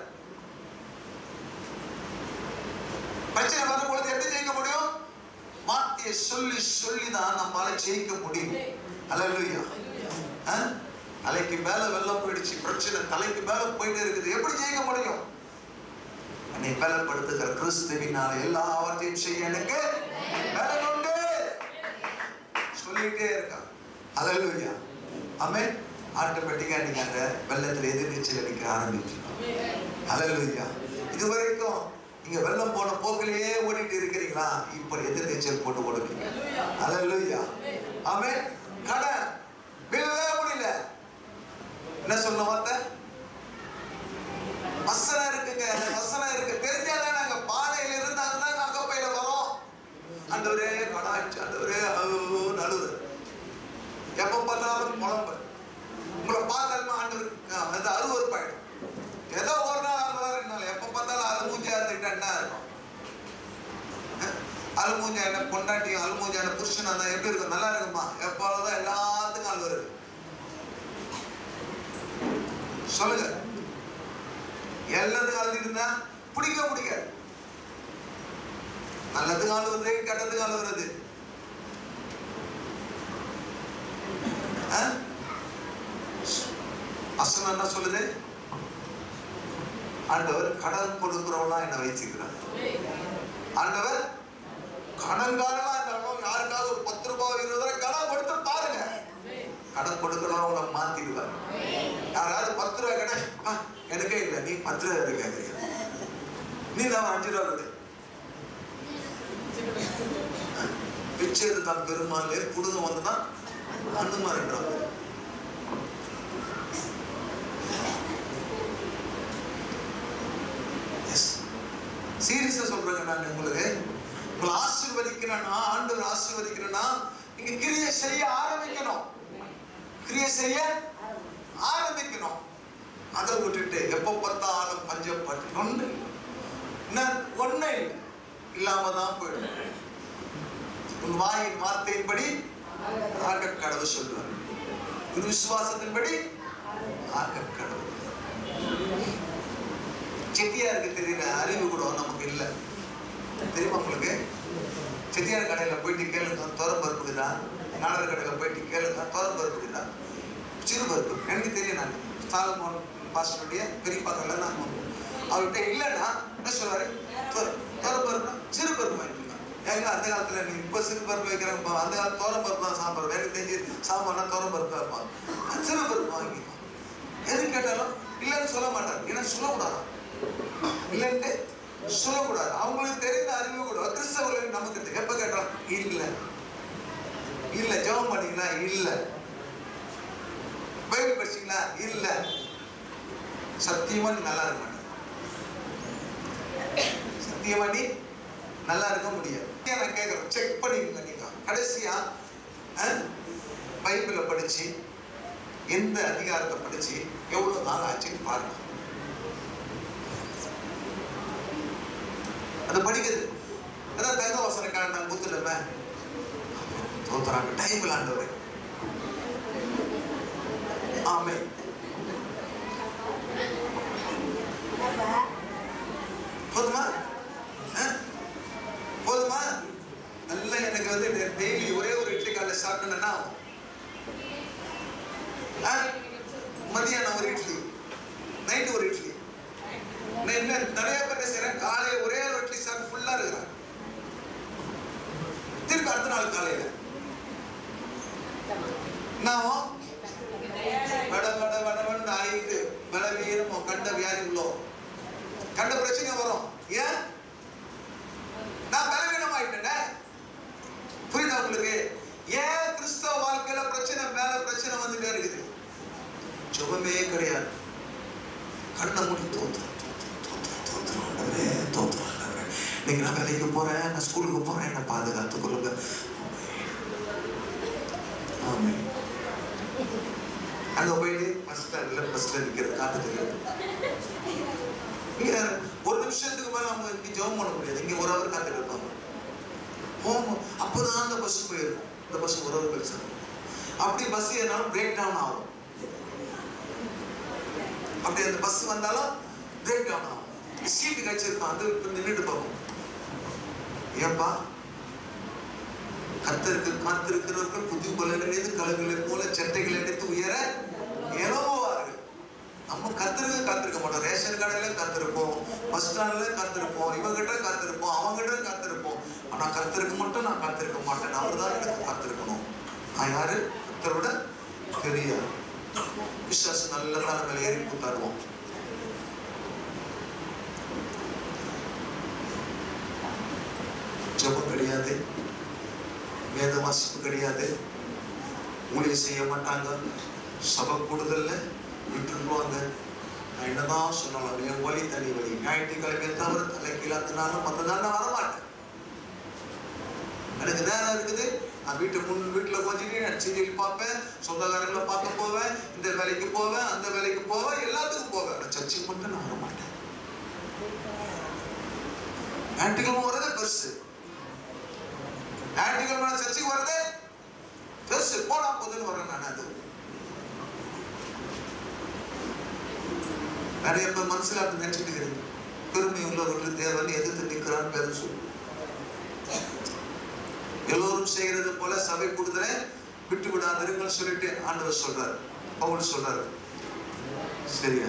பிரச்சனை வரும் பொழுது எப்படி ஜெயிக்க முடியும் வார்த்தையை சொல்லி சொல்லி தான் நம்மளால ஜெயிக்க முடியும் அல்லேலூயா ஆ? அலைக்கு மேல வெள்ளம் போயிடுச்சு பிரச்சனை தலைக்கு மேல போயிட்டு இருக்குது எப்படி ஜெயிக்க முடியும் என்னை பலப்படுத்துகிற கிறிஸ்துவினால் எல்லாவற்றையும் செய்ய எனக்கு பலன் உண்டு சொல்லிட்டே இருக்கான் அல்லேலூயா ஆமென் ஆட்டோமேட்டிக்கா நீங்க அந்த வெள்ளத்துல எதிர்நீச்சல் அடிக்க ஆரம்பிச்சிடும் அல்லேலூயா இதுவரைக்கும் நீங்க வெள்ளம் போன போக்கிலேயே ஓடிட்டு இருக்கிறீங்களா இப்போ எதிர்நீச்சல் போட்டு ஓடுவீங்க அல்லேலூயா ஆமென் கடன் விழவே முடியல என்ன சொல்ல வார்த்தை வசனம் இருக்குங்க வசனம் இருக்கு தெரிஞ்சாதான் நாங்க பானையில இருந்தாங்க தான் அகப்பையில வரோம் ஆண்டவரே கடாச்சு ஆண்டவரே நடுவு எப்ப பார்த்தாலும் புலம்பு உங்களை பார்த்தாலுமே ஆண்டவர் அஹ், அது அருவருப்பாயிடும் ஏதோ ஒரு நாள் அறுபதா ரெண்டு நாள் எப்ப பார்த்தாலும் அழுமூஞ்சா இருந்துக்கிட்டா என்ன இருக்கும் அஹ், அழுமூஞ்சா என்ன பொண்டாட்டியும் அழுமூஞ்சா என்ன புருஷனா இருந்தா எப்படி இருக்கும் நல்லா இருக்குமா எப்பொழுதும் எல்லாத்துக்கும் அழு வருது சொல்லுங்க எல்லாத்துக்கும் அழுது இருந்தா பிடிக்க பிடிக்காது நல்லதுக்கு அழுவுறது கெட்டதுக்கு அழுவுறது ஆ? வசனம் என்ன சொல்லுது ஆண்டவர் கடன் கொடுக்கிறவனா என்ன வச்சிருக்கிறார் ஆண்டவர் கடன்காரனா இருந்தாலும் யாருக்காவது ஒரு பத்து ரூபாய் இருபது ரூபாய் கடன் கொடுத்து பாருங்க கடன் கொடுக்கலாம் உங்களை மாத்திடுவார் யாராவது பத்து ரூபாய் கடன் "ஆ, எனக்கே இல்லை நீ பத்து ரூபாய் இருக்கு கேட்குறீங்க நீ தான் அஞ்சு ரூபா கொடு பிச்சை எடுத்தான் பெருமாள் குடும்பம் வந்துதான் அனுமாரின்றாங்க சீரியஸா சொல்றேங்க நான் உங்களுக்கு உங்களை ஆசீர்வதிக்கிறேன்னா ஆண்டவர் ஆசீர்வதிக்கிறேன்னா நீங்க கிரியை செய்ய ஆரம்பிக்கணும் கிரியை செய்ய ஆரம்பிக்கணும் அதை விட்டுட்டு எப்ப பார்த்தாலும் பஞ்சப்பட்டு ஒண்ணு இல்லை. என்ன ஒண்ணே இல்லை இல்லாம தான் போயிடும் உன் வாயின் வார்த்தையின்படி ஆக கடவு சொல்வார் உன் விசுவாசத்தின்படி ஆக கடவு செட்டியாருக்கு தெரியுற அறிவு கூட நமக்கு இல்லை தெரியுமா உங்களுக்கு செட்டியார் கடையில போயிட்டு கேளுங்க தோரம் பருப்புக்குதா நாடர் கடையில போயிட்டு கேளுங்க தோரம் பருப்புக்குதா சிறு பருப்பு எனக்கு தெரியும் நான் சாலமோன் பாஸ்டருடைய பெரியப்பா கடையில நான் வாங்குவேன். அவர்கிட்ட இல்லைன்னா என்ன சொல்லுவாரு தோரம் தோரம் பருப்புனா சிறு பருப்பு வாங்கிக்கலாம் ஏங்க அந்த காலத்துல நீ இப்ப சிறு பருப்பு வைக்கிறாங்க பா, அந்த காலத்து தோரம் பருப்பு தான் சாம்பார் எனக்கு தெரிஞ்சு சாம்பார்னா தோரம் பருப்பு தான் வைப்பாங்க அது சிறு பருப்பு வாங்கிக்கலாம் எது கேட்டாலும் இல்லைன்னு சொல்ல மாட்டார் ஏன்னா சொல்லக்கூடாது இல்லைன்ட்டு சொல்லக்கூடாது அவங்களுக்கு தெரிந்த அறிவு கூட கிறிஸ்தவர்களுக்கு நமக்கு தெ- எப்ப கேட்டாலும் இல்ல இல்ல ஜெபம் பண்ணீங்களா இல்ல பைபிள் படிச்சீங்களா இல்ல சத்தியமா நீ நல்லா இருக்க மாட்டேன் சத்தியமா நீ நல்லா இருக்க முடியாது ஏன் நான் கேட்கறேன் செக் பண்ணிக்கோங்க நீங்க கடைசியா அஹ், பைபிளை படிச்சு எந்த அதிகாரத்தை படிச்சு எவ்வளவு நாள் ஆச்சுன்னு பாருங்க அதை படிக்குது அதான் தங்க வசனக்காரன் நான் குத்துலமே தோத்துறாங்க டைம் ஆண்டவர் ஆமே போதுமா அஹ்? போதுமா நல்லா எனக்கு வந்து டெய்லி ஒரே ஒரு இட்லி காலைல சாப்பிட்டேன்னா மதியானம் ஒரு இட்லி நைட்டு ஒரு இட்லி நான் என்ன நிறைய பேர் என்ன செய்றேன் காலையில ஒரே ஒரு இட்லி சாப்பிட்டு ஃபுல்லா இருக்கிறேன் திருப்பி அடுத்த நாள் காலையில நான் வட வட வட வட ஆயிட்டு பலவீனமோ கண்ட வியாதிகளோ கண்ட பிரச்சனை வரும் ஏன் நான் பலவீனம் ஆயிட்டேனே புரியுதா உங்களுக்கு ஏன் கிறிஸ்தவ வாழ்க்கையில பிரச்சனை மேல பிரச்சனை வந்துட்டே இருக்குது சுகமே கிடையாது கண்ணை மூடி தோத்துறோம் தோத்துறோம் ஆண்டவரே தோத்துறோம் ஆண்டவரே இன்னைக்கு நான் வேலைக்கு போறேன் நான் ஸ்கூலுக்கு போறேன் என்னை பாதுகாத்துக் கொள்ளுங்க ஆமே அங்க போயிட்டு பஸ் ஸ்டாண்ட்ல பஸ்ல நிக்கிறது காத்துட்டு இங்க ஒரு நிமிஷத்துக்கு மேல அவங்க இங்க ஜெபம் பண்ண முடியாது இங்க ஒரு அவர் காத்துட்டு இருப்பாங்க போகும் அப்பதான் அந்த பஸ் போயிருக்கும் இந்த பஸ் ஒரு அவர் கழிச்சு அப்படி பஸ் ஏறினாலும் பிரேக் டவுன் ஆகும் அப்படி அந்த பஸ் வந்தாலும் பிரேக் டவுன் ஆகும் சீட்டு கழிச்சிருக்கும் அது நின்றுட்டு போகும் ஏன்பா கத்தருக்கு காத்திருக்கிறவர்கள் புது பலன் அடைந்து கலங்களை போல சட்டைகள் அடைத்து உயர இலவுவார்கள் நம்ம கத்திருக்கு காத்திருக்க மாட்டோம் ரேஷன் கடையில காத்திருப்போம் பஸ் ஸ்டாண்ட்ல காத்திருப்போம் இவங்கிட்ட காத்திருப்போம் அவங்கிட்ட காத்திருப்போம் ஆனா கத்திருக்கு மட்டும் நான் காத்திருக்க மாட்டேன் அவர் தான் எனக்கு காத்திருக்கணும் நான் யாரு கத்தரை விட பெரிய விசுவாசம் நல்ல தலைமையில ஏறி கூத்தாடுவோம் ஜெபம் கிடையாது வேத வாசிப்பு கிடையாது ஊழியம் செய்ய மாட்டாங்க சபை கூடுதல்ல விட்டுருவாங்க நான் என்னதான் சொன்னாலும் என் வழி தனி வழி ஞாயிற்றுக்கிழமை தவிர தலைக்கீழாத்தினாலும் மற்ற நாள் நான் வரமாட்டேன் எனக்கு நேரம் இருக்குது நான் வீட்டு முன் வீட்டில் கொஞ்சிட்டு நான் சீரியல் பார்ப்பேன் சொந்தக்காரங்களை பார்க்க போவேன் இந்த வேலைக்கு போவேன் அந்த வேலைக்கு போவேன் எல்லாத்துக்கும் போவேன் ஆனால் சர்ச்சுக்கு மட்டும் நான் வரமாட்டேன் ஞாயிற்றுக்கிழமை வரதே பெருசு ஞாயிற்றுக்கிழமை நான் சர்ச்சுக்கு வரதே பெருசு போனா போதுன்னு வரேன் நான் அது நிறைய பேர் மனசுல அப்படி நினைச்சிட்டு இருக்கிறீங்க பெருமை உள்ளவர்கள் தேவன் எதிர்த்து நிற்கிறான்னு பேரு சொல்லு எல்லோரும் செய்கிறது போல சபை கூடுதலை விட்டு விடாதிருங்கள் சொல்லிட்டு ஆண்டவர் சொல்றாரு பவுல் சொல்றாரு சரியா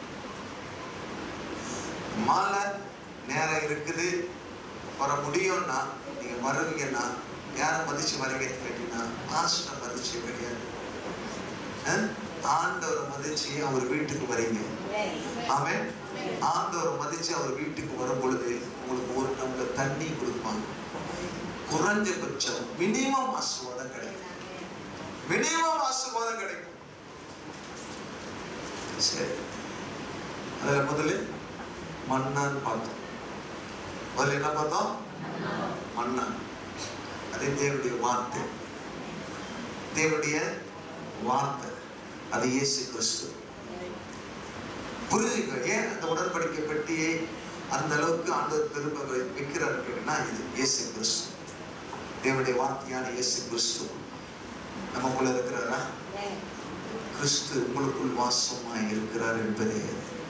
மாலை நேரம் இருக்குது வர முடியும்னா நீங்க வருவீங்கன்னா யாரை மதிச்சு வரீங்க கேட்டீங்கன்னா பாஸ்டர் மதிச்சு கிடையாது அஹ்? ஆண்டவரை மதிச்சு அவர் வீட்டுக்கு வரீங்க ஆமென் ஆண்டவரை மதிச்சு அவர் வீட்டுக்கு வரும் பொழுது உங்களுக்கு ஒரு டம்ளர் தண்ணி கொடுப்பாங்க குறைஞ்சபட்சம் மினிமம் ஆசீர்வாதம் கிடைக்கும் மினிமம் ஆசீர்வாதம் கிடைக்கும் சரி அதுல முதல்ல மன்னான்னு பார்த்தோம் முதல்ல என்ன பார்த்தோம் மன்னா அது தேவனுடைய வார்த்தை தேவனுடைய வார்த்தை அது இயேசு கிறிஸ்து புரிஞ்சுக்க ஏன் அந்த உடன்படிக்கை பெட்டியை அந்த அளவுக்கு ஆண்டவர் திரும்ப வை- வைக்கிறார் கேட்டீங்கன்னா இது இயேசு கிறிஸ்து தேவனுடைய வார்த்தையான இயேசு கிறிஸ்து நமக்குள்ள இருக்கிறாரா கிறிஸ்து உங்களுக்குள் வாசமாய் இருக்கிறார் என்பதே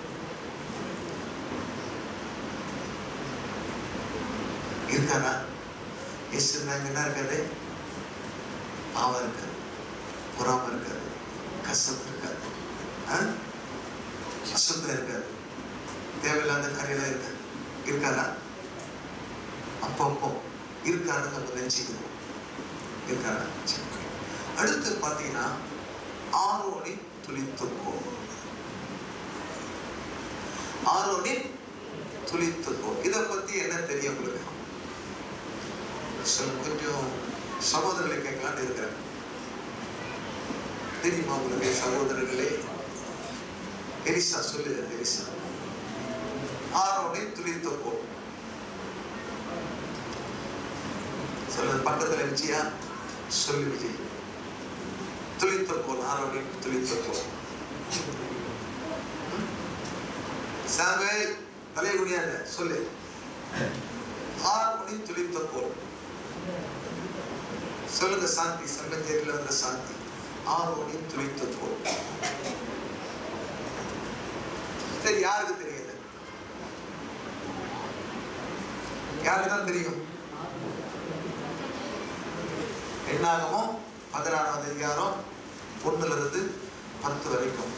இருக்காரா இயேசு இருந்தாங்க என்ன இருக்காது பாவம் இருக்காது பொறாம இருக்காது கசப்பு இருக்காது ஆ? அசுத்தம் இருக்காது தேவையில்லாத காரியெல்லாம் இருக்காது இருக்காரா அப்பப்போ இருக்காருன்னு நம்ம நினைச்சுக்கிறோம் இருக்காரா சரி. அடுத்து பார்த்தீங்கன்னா ஆரோனின் துளித்துக்கோ ஆரோனின் துளித்துக்கோ இதை பத்தி என்ன தெரியும் உங்களுக்கு சில கொஞ்சம் சகோதரர்களை கேட்கலான்னு இருக்கிறேன் தெரியுமா உங்களுக்கு சகோதரர்களே எலிசா சொல்லு எலிசா ஆரோனை துளித்த போ சொல்ல பக்கத்துல விஜயா சொல்லு விஜய் துளித்த போல் ஆரோனை துளித்த போல் சாமுவேல் தலையை குனியாத சொல்லு ஆரோனை துளித்த போல் சொல்லுங்க சாந்தி சங்கஞ்சேரியில் வந்த சாந்தி ஆரோனி துளித்த போல் சரி யாருக்கு தெரியுது யாருக்கு தான் தெரியும் என்னாகமோ பதினாறாவது அதிகாரம் ஒண்ணுல இருந்து பத்து வரைக்கும்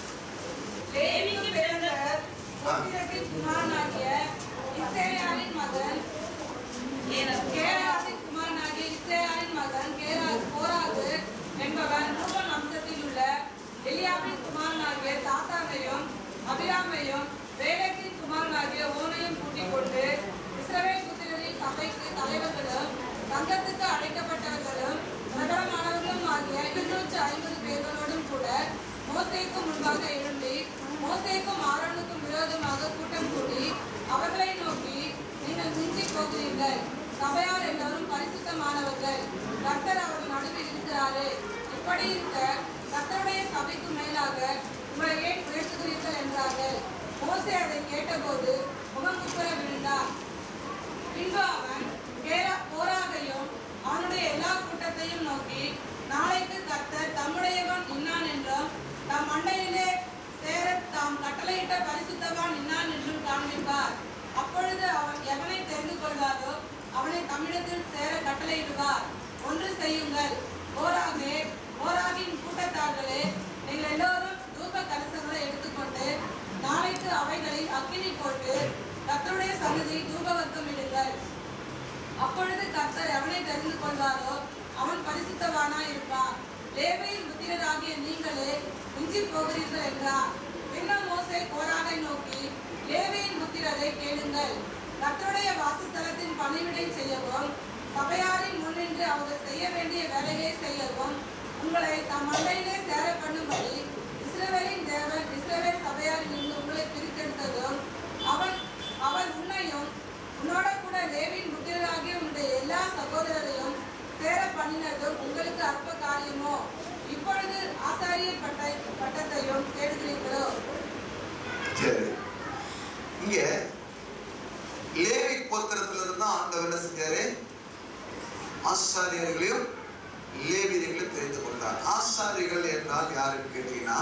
லேவிக்கு பிறந்த கோத்திரத்தின் குமாரனாகிய இஸ்ரேலின் மகன் ஏலம். கேராசின் குமாரனாகிய இஸ்ரேலின் மகன் கேரா கோராகு என்பவன் ரூபன் வம்சத்தில் உள்ள எலியாவின் குமாரனாகிய தாத்தாவையும் அபிராமையும் வேலைக்கின் குமாரனாகிய ஓனையும் கூட்டிக் கொண்டு இஸ்ரவேல் புத்திரரின் சபைக்கு தலைவர்களும் சங்கத்துக்கு அழைக்கப்பட்டவர்களும் பிரபலமானவர்களும் ஆகிய இருநூற்று ஐம்பது பேர்களோடும் கூட மோசேக்கு முன்பாக எழும்பி மோசேக்கும் ஆரோனுக்கும் விரோதமாக கூட்டம் கூடி அவர்களை நோக்கி நீங்கள் மிஞ்சி போகிறீர்கள் சபையார் எல்லாரும் பரிசுத்தமானவர்கள் கர்த்தர் அவர்கள் நடுவில் இருக்கிறாரே இப்படி இருக்க கர்த்தருடைய சபைக்கு மேலாக உங்களை ஏன் உயர்த்துகிறீர்கள் என்றார்கள் மோசே அதை கேட்டபோது முகங்குப்புற விழுந்தார் பின்பு அவன் கேரா கோராகையும் அவனுடைய எல்லா கூட்டத்தையும் நோக்கி நாளைக்கு கர்த்தர் தம்முடையவன் இன்னான் என்றும் தம் மண்டையிலே சேர தாம் கட்டளையிட்ட பரிசுத்தவான் இன்னான் என்றும் காண்பிப்பார் அப்பொழுது அவன் எவனை தெரிந்து கொள்வாரோ அவனை தம்மிடத்தில் சேர கட்டளையிடுவார் ஒன்று செய்யுங்கள் கோராகே கோராகின் கூட்டத்தார்களே நீங்கள் எல்லோரும் தூப கலசங்களை எடுத்துக்கொண்டு நாளைக்கு அவைகளில் அக்கினி போட்டு கர்த்தருடைய சன்னதி தூபவர்க்கம் இடுங்கள் அப்பொழுது கர்த்தர் எவனை தெரிந்து கொள்வாரோ அவன் பரிசுத்தவானா இருப்பான் லேவையின் புத்திரராகிய நீங்களே மிஞ்சி போகிறீர்கள் என்றார் பின்னும் மோசே கோரானை நோக்கி லேவையின் புத்திரரை கேளுங்கள் கர்த்தருடைய வாசஸ்தலத்தின் பணிவிடை செய்யவும் சபையாரின் முன்னின்று அவர்கள் செய்ய வேண்டிய வேலையை செய்யவும் உங்களை தம் மண்டையிலே சேர பண்ணும்படி இஸ்ரவேலின் தேவன் இஸ்ரவேல் சபையாரிலிருந்து உங்களை பிரித்தெடுத்ததும் அவன் அவன் உன்னையும் உன்னோட கூட லேவியின் புத்திரராகிய உன்னுடைய எல்லா சகோதரரையும் சேர பண்ணினதும் உங்களுக்கு அற்ப காரியமோ இப்பொழுது ஆசாரியர் பட்ட பட்டத்தையும் தேடுகிறீர்களோ சரி இங்க லேவி கோத்திரத்துல இருந்து ஆண்டவர் என்ன செஞ்சாரு ஆசாரியர்களையும் லேவியர்களையும் தெரிந்து கொண்டார் ஆசாரிகள் என்றால் யாருன்னு கேட்டீங்கன்னா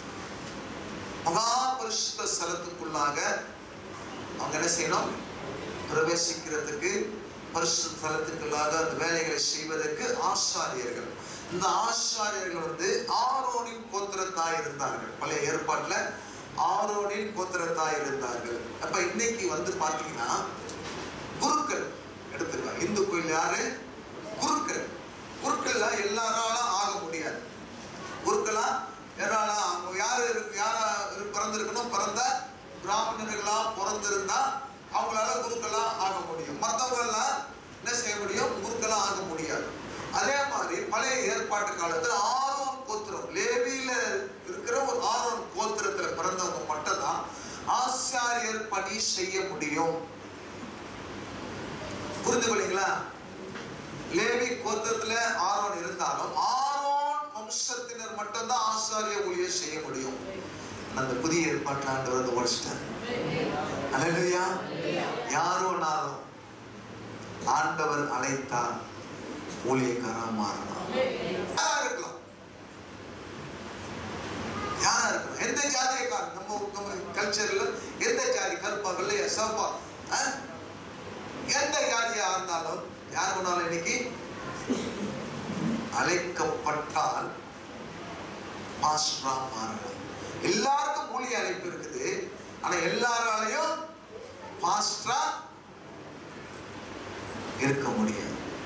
மகா பரிசுத்த ஸ்தலத்துக்குள்ளாக அவங்க என்ன செய்யணும் பிரவேசிக்கிறதுக்கு பரிசுத்த ஸ்தலத்துக்குள்ளாக அந்த வேலைகளை செய்வதற்கு ஆசாரியர்கள் இந்த ஆசாரியர்கள் வந்து ஆரோனின் கோத்திரத்தாய் இருந்தார்கள் பழைய ஏற்பாட்டுல ஆரோனின் கோத்திரத்தாய் இருந்தார்கள் அப்ப இன்னைக்கு வந்து பாத்தீங்கன்னா குருக்கள் எடுத்துக்கலாம் இந்து கோயில் யாரு குருக்கள் குருக்கள்ல எல்லாராலும் ஆக முடியாது குருக்களா யாரால அவங்க யாரு இருக்கு- யாரா இரு- பிறந்திருக்கணும் பிறந்த பிராமணர்களா பிறந்திருந்தா அவங்களால குருக்களா ஆக முடியும் மற்றவங்க எல்லாம் என்ன செய்ய முடியும் குருக்களா ஆக முடியாது அதே மாதிரி பழைய ஏற்பாட்டு காலத்துல ஆரோன் கோத்திரம் லேவியில இருக்கிற ஒரு ஆரோன் கோத்திரத்துல பிறந்தவங்க மட்டும்தான் ஆசாரியர் பணி செய்ய முடியும் புரிந்து கொள்ளீங்களா லேவி கோத்திரத்துல ஆரோன் இருந்தாலும் ஆரோன் வம்சத்தினர் மட்டும்தான் ஆசாரிய ஊழியர் செய்ய முடியும் அந்த புதிய ஏற்பாட்டில் ஆண்டவர் வந்து உடைச்சிட்டார் அல்லையா யாரோ நாளும் ஆண்டவர் அழைத்தார் ஊழியக்காரா மாறலாம் யாரா இருக்கலாம் யாரா இருக்கலாம் எந்த ஜாதியக்காரன் நம்ம நம்ம கல்ச்சர்ல எந்த ஜாதி கருப்பா வெள்ளையா சிவப்பா ஆ? எந்த ஜாதியா இருந்தாலும் யார் கொண்டாலும் இன்னைக்கு அழைக்கப்பட்டால் பாஸ்டரா மாறலாம் எல்லாருக்கும் ஊழிய அழைப்பு இருக்குது ஆனா எல்லாராலையும் பாஸ்டரா இருக்க முடியாது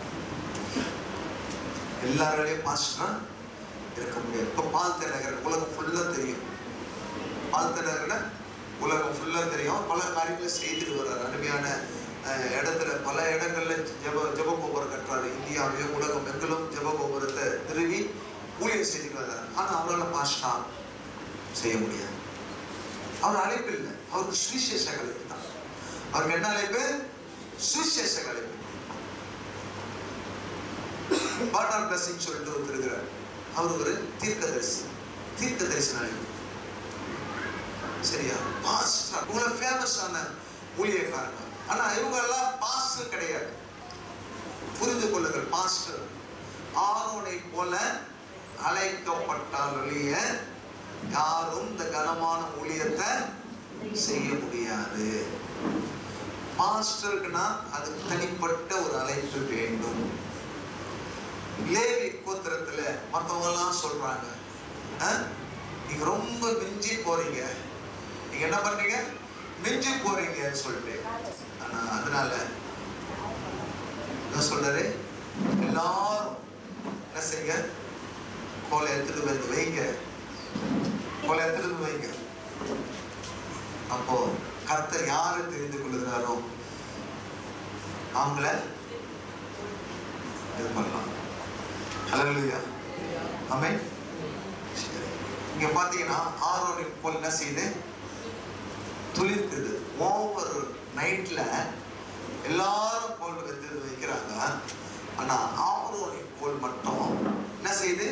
எல்லாராலையும் பாஸ்டரா இருக்க முடியாது இப்ப பால்த்த நகர் உலகம் ஃபுல்லா தெரியும் பால்த்த நகர்ல உலகம் ஃபுல்லா தெரியும் பல காரியங்களை செய்துட்டு வர்றாரு அருமையான அஹ், இடத்துல பல இடங்கள்ல ஜெப ஜெப கோபுரம் கட்டுறாரு இந்தியாவிலும் உலகம் எங்கிலும் ஜெப கோபுரத்தை நிறுவி ஊழிய ஊழியை செஞ்சுட்டு வர்றாரு ஆனா அவரால் பாஸ்டா செய்ய முடியாது அவர் அழைப்பு இல்லை அவருக்கு சுவிசேஷ அழைப்பு தான் அவருக்கு என்ன அழைப்பு சுவிசேஷ அழைப்பு பாட்டார் பிளஸிங் சொல்லிட்டு ஒருத்தர் இருக்கிறார் அவர் ஒரு தீர்க்கதரிசி தீர்க்கதரிசி அழைப்பு சரியா பாஸ்டர் உங்களை ஃபேமஸான ஊழியக்காரங்க ஆனா இவங்க எல்லாம் பாஸ்டர் கிடையாது புரிந்து கொள்ளுங்கள் பாஸ்டர் ஆரோனை போல அழைக்கப்பட்டாலேயே யாரும் இந்த கனமான ஊழியத்தை செய்ய முடியாது பாஸ்டருக்குன்னா அது தனிப்பட்ட ஒரு அழைப்பு வேண்டும் லேவி கோத்திரத்துல மத்தவங்க எல்லாம் சொல்றாங்க "ஆ, நீங்க ரொம்ப மிஞ்சி போறீங்க நீங்க என்ன பண்றீங்க மிஞ்சி போறீங்கன்னு சொல்லிட்டு ஆனா அதனால என்ன சொல்றாரு எல்லாரும் என்ன செய்யுங்க கோலை எடுத்துட்டு வந்து வைங்க கோலை எடுத்துட்டு வந்து வைங்க அப்போ கர்த்தர் யாரை தெரிந்து கொள்ளுகிறாரோ அவங்கள இது பண்ணலாம் ஹalleluya ஆமென் சரி இங்க பாத்தீங்கன்னா ஆரோனின் போல் என்ன செய்யுது துளிர்க்குது ஒவ்வொரு நைட்ல எல்லாரும் கோல் எடுத்து வைக்கிறாங்க ஆனா ஆரோனின் கோல் மட்டும் என்ன செய்யுது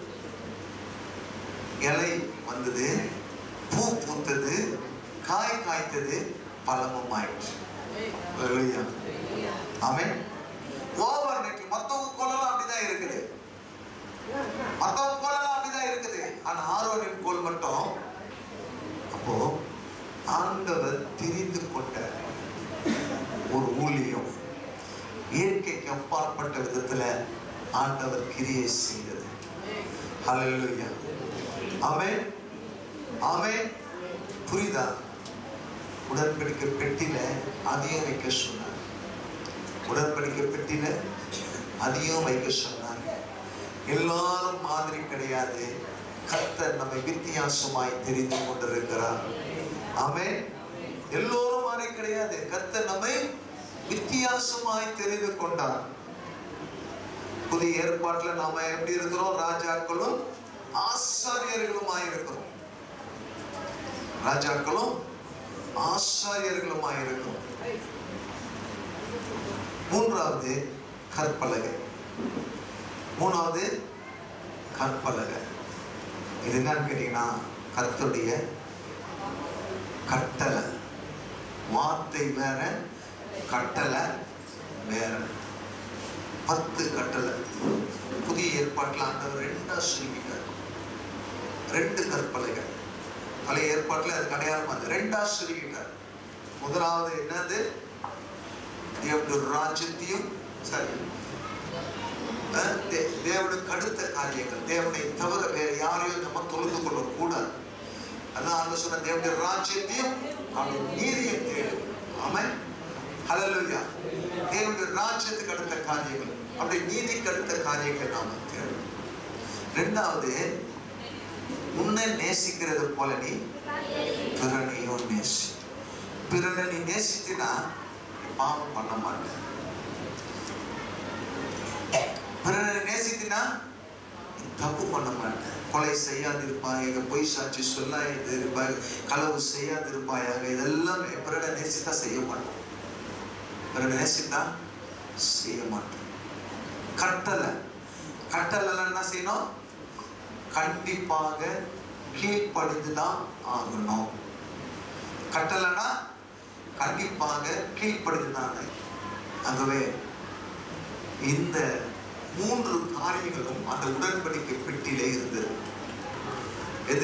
இலை வந்தது பூ பூத்தது காய் காய்த்தது பழமும் ஆயிடுச்சு Hallelujah. ஆமென் ஓவர் நைட்ல மத்தவங்க கோலெல்லாம் அப்படிதான் இருக்குது மத்தவங்க கோலெல்லாம் அப்படிதான் இருக்குது ஆனா ஆரோனின் கோல் மட்டும் அப்போ ஆண்டவர் தெரிந்து கொண்ட ஒரு ஊழியம் இயற்கைக்கு அப்பாற்பட்ட விதத்துல ஆண்டவர் கிரியை செய்தது ஹalleluya ஆமென் ஆமென் புரியுதா உடன்படிக்கை பெட்டில அதையும் வைக்க சொன்னார் உடன்படிக்கை பெட்டில அதையும் வைக்க சொன்னார் எல்லாரும் மாதிரி கிடையாது கர்த்தர் நம்மை வித்தியாசமாய் தெரிந்து கொண்டிருக்கிறார் ஆமென் எல்லோரும் மாதிரி கிடையாது கர்த்தர் நம்மை வித்தியாசமாய் தெரிந்து கொண்டார் புதிய ஏற்பாட்டுல நாம எப்படி இருக்கிறோம் ராஜாக்களும் ஆசாரியர்களுமாய் இருக்கிறோம் ராஜாக்களும் ஆசாரியர்களுமாய் இருக்கிறோம் மூன்றாவது கற்பலகை மூணாவது கற்பலகை இது என்னன்னு கேட்டீங்கன்னா கர்த்தருடைய கட்டளை வார்த்தை வேற கட்டளை வேற பத்து கட்டளை புதிய ஏற்பாட்டில் ஆண்டவர் ரெண்டா சுருக்கிட்டார் ரெண்டு கற்பலைகள் பழைய ஏற்பாட்டில் அது அடையாளம் அது ரெண்டா சுருக்கிட்டார் முதலாவது என்னது தேவனுடைய ராஜ்யத்தையும் சரி அஹ் தே- தேவனுக்கு அடுத்த காரியங்கள் தேவனை தவிர வேற யாரையும் நம்ம தொழுது கொள்ள கூடாது அதான் அந்த சொன்ன தேவனுடைய ராஜ்யத்தையும் அவருடைய நீதியும் தேடு ஆமென் ஹalleluya தேவனுடைய ராஜ்யத்துக்கு அடுத்த காரியங்கள் அவருடைய நீதிக்கு அடுத்த காரியங்கள் நாம தேடும் ரெண்டாவது உன்னை நேசிக்கிறது போல நீ பிறனையும் நேசி பிறனை நீ நேசித்தினா நீ பாவம் பண்ண மாட்ட பிறனை நேசித்தினா நீ தப்பு பண்ண மாட்ட கொலை செய்யாதிருப்பாயாக பொய் சாட்சி சொல்லாதிருப்பாய் களவு செய்யாதிருப்பாயாக இதெல்லாம் பிறனை நேசித்தா செய்ய மாட்டோம் பிறனை நேசித்தா செய்ய மாட்டோம் கட்டளை கட்டளை என்ன செய்யணும் கண்டிப்பாக கீழ்ப்படிந்து தான் ஆகணும் கட்டளைனா கண்டிப்பாக கீழ்ப்படிந்து தான் ஆகவே இந்த மூன்று காரியங்களும் அந்த உடன்படிக்கை பெட்டியிலே இருந்தது எது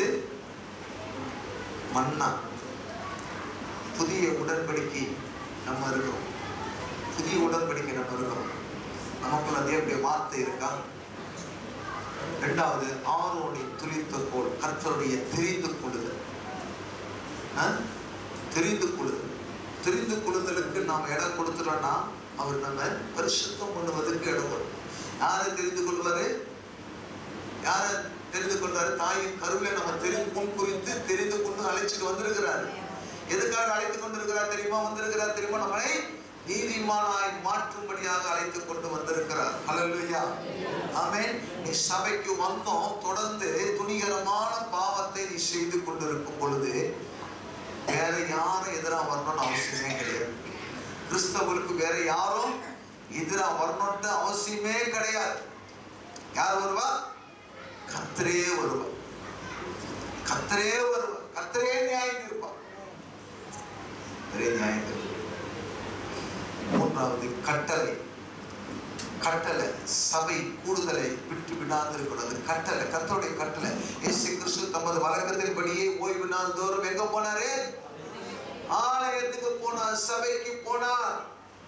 மன்னா புதிய உடன்படிக்கை நம்ம இருக்கிறோம் புதிய உடன்படிக்கை நம்ம இருக்கிறோம் நமக்குள்ள தேவனுடைய வார்த்தை இருக்கா இரண்டாவது ஆரோனை துளித்த கோல் கர்த்தருடைய தெரிந்து கொள்ளுதல் ஆ? தெரிந்து கொள்ளுதல் தெரிந்து கொள்ளுதலுக்கு நாம் இடம் கொடுத்துட்டோம்னா அவர் நம்ம பரிசுத்தம் பண்ணுவதற்கு இடம் கொடுக்கும் யாரை தெரிந்து கொள்வாரு யாரை தெரிந்து கொள்வாரு தாயின் கருவில நம்ம தெரிந்து முன் குறித்து தெரிந்து கொண்டு அழைச்சிட்டு வந்திருக்கிறாரு எதுக்காக அழைத்து கொண்டிருக்கிறார் தெரியுமா வந்திருக்கிறார் தெரியுமா நம்மளை நீதிமானாய் மாற்றும்படியாக அழைத்து கொண்டு வந்திருக்கிறார் ஹalleluya ஆமென் நீ சபைக்கு வந்தோம் தொடர்ந்து துணிகரமான பாவத்தை நீ செய்து கொண்டிருக்கும் பொழுது வேற யாரும் எதிரா வரணும்னு அவசியமே கிடையாது கிறிஸ்தவர்களுக்கு வேற யாரும் எதிரா வரணும்னு அவசியமே கிடையாது யார் வருவா கர்த்தரே வருவா கர்த்தரே வருவா கர்த்தரே நியாயம் இருப்பா கர்த்தரே நியாயம் தீர்ப்பார். மூன்றாவது கட்டளை கட்டளை சபை கூடுதலை விட்டு விடாது இருக்கிறது கட்டளை கர்த்தருடைய கட்டளை இயேசு கிறிஸ்து தமது வழக்கத்தின்படியே ஓய்வு நாள் தோறும் எங்க போனாரு ஆலயத்துக்கு போனார் சபைக்கு போனார்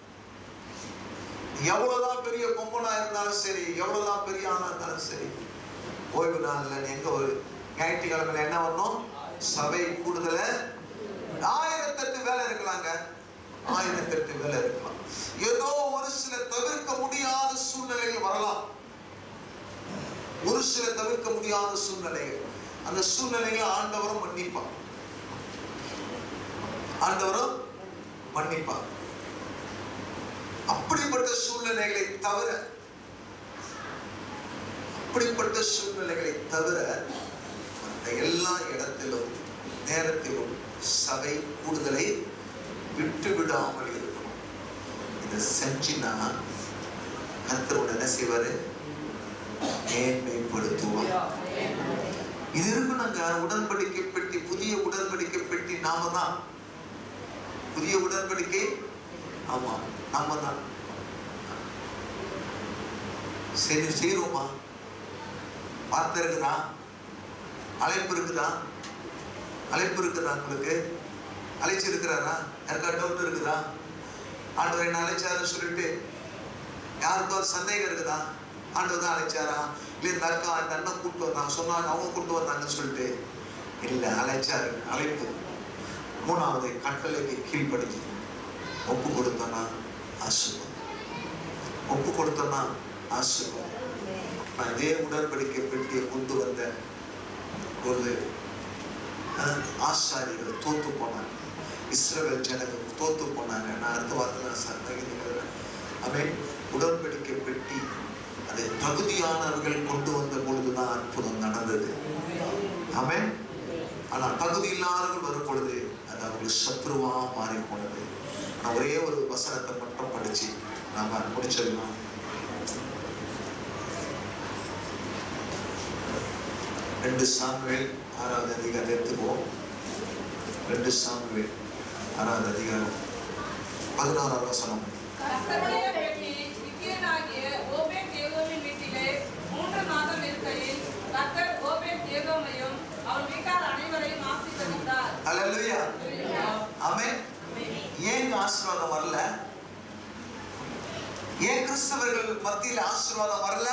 எவ்வளவுதான் பெரிய கொம்பனா இருந்தாலும் சரி எவ்வளவுதான் பெரிய ஆணா இருந்தாலும் சரி ஓய்வு நாள்ல நீ எங்க ஒரு ஞாயிற்றுக்கிழமையில என்ன வரணும் சபை கூடுதல ஆயிரத்தெட்டு வேலை இருக்கலாங்க ஆயிரத்தெட்டு வேலை இருக்கலாம் ஏதோ ஒரு சில தவிர்க்க முடியாத சூழ்நிலைகள் வரலாம் ஒரு சில தவிர்க்க முடியாத சூழ்நிலைகள் அந்த சூழ்நிலைகளை ஆண்டவரும் மன்னிப்பான் ஆண்டவரும் மன்னிப்பார் அப்படிப்பட்ட சூழ்நிலைகளை தவிர அப்படிப்பட்ட சூழ்நிலைகளை தவிர மற்ற எல்லா இடத்திலும் நேரத்திலும் சபை கூடுதலை விட்டு விடாமல் இருக்கணும் இதை செஞ்சினா கர்த்தரோட என்ன செய்வாரு மேன்மைப்படுத்துவார் இது இருக்கணுங்க உடன்படிக்கை பெட்டி புதிய உடன்படிக்கை பெட்டி நாம தான் புதிய உடன்படிக்கை ஆமா நம்ம தான் சரி செய்யறோமா வார்த்தை இருக்குதா அழைப்பு இருக்குதா அழைப்பு இருக்குதா உங்களுக்கு அழைச்சிருக்கிறாரா யாருக்கா டவுட் இருக்குதா ஆண்டவர் என்ன அழைச்சாருன்னு சொல்லிட்டு யாருக்கும் சந்தேகம் இருக்குதா ஆண்டவர் தான் அழைச்சாரா இல்லை இந்த அக்கா இந்த அண்ணன் கூப்பிட்டு வந்தாங்க சொன்னாங்க அவங்க கூப்பிட்டு வந்தாங்கன்னு சொல்லிட்டு இல்லை அழைச்சாரு அழைப்பு மூணாவது கட்டளைக்கு கீழ்ப்படிஞ்சு ஒப்பு கொடுத்தோன்னா ஆசிர்வாதம் ஒப்பு கொடுத்தோன்னா ஆசிர்வாதம் நான் இதே உடன்படிக்கை பெட்டியை கொண்டு வந்த ஒரு அஹ், ஆசாரிகள் தோத்து போனாங்க இஸ்ரவேல் ஜனங்கள் தோத்து போனாங்க நான் அடுத்த வாரத்தில் சந்தேகிக்கிறேன் அவன் உடன்படிக்கை பெட்டி அதை தகுதியானவர்கள் கொண்டு வந்த பொழுதுதான் அற்புதம் நடந்தது அவன் ஆனால் தகுதி இல்லாதவர்கள் வரும் பொழுது அது அவங்களுக்கு சத்ருவா மாறி போனது நான் ஒரே ஒரு வசனத்தை மட்டும் படிச்சு நாம முடிச்சிடலாம் ரெண்டு சாமுவேல் ஆறாவது அதிகாரம் எடுத்துக்குவோம் ரெண்டு சாமுவேல் ஆறாவது அதிகாரம் பதினாறாவது வசனம் கர்த்தருடைய பெட்டி கித்தியனாகிய ஓபேத் ஏகோமின் வீட்டிலே மூன்று மாதம் இருக்கையில் கர்த்தர் ஓபேத் ஏகோமையும் அவன் வீட்டார் அனைவரையும் ஆசீர்வதித்தார் அல்லேலூயா ஆமென் ஏன் ஆசீர்வாதம் வரல ஏன் கிறிஸ்தவர்கள் மத்தியில் ஆசீர்வாதம் வரல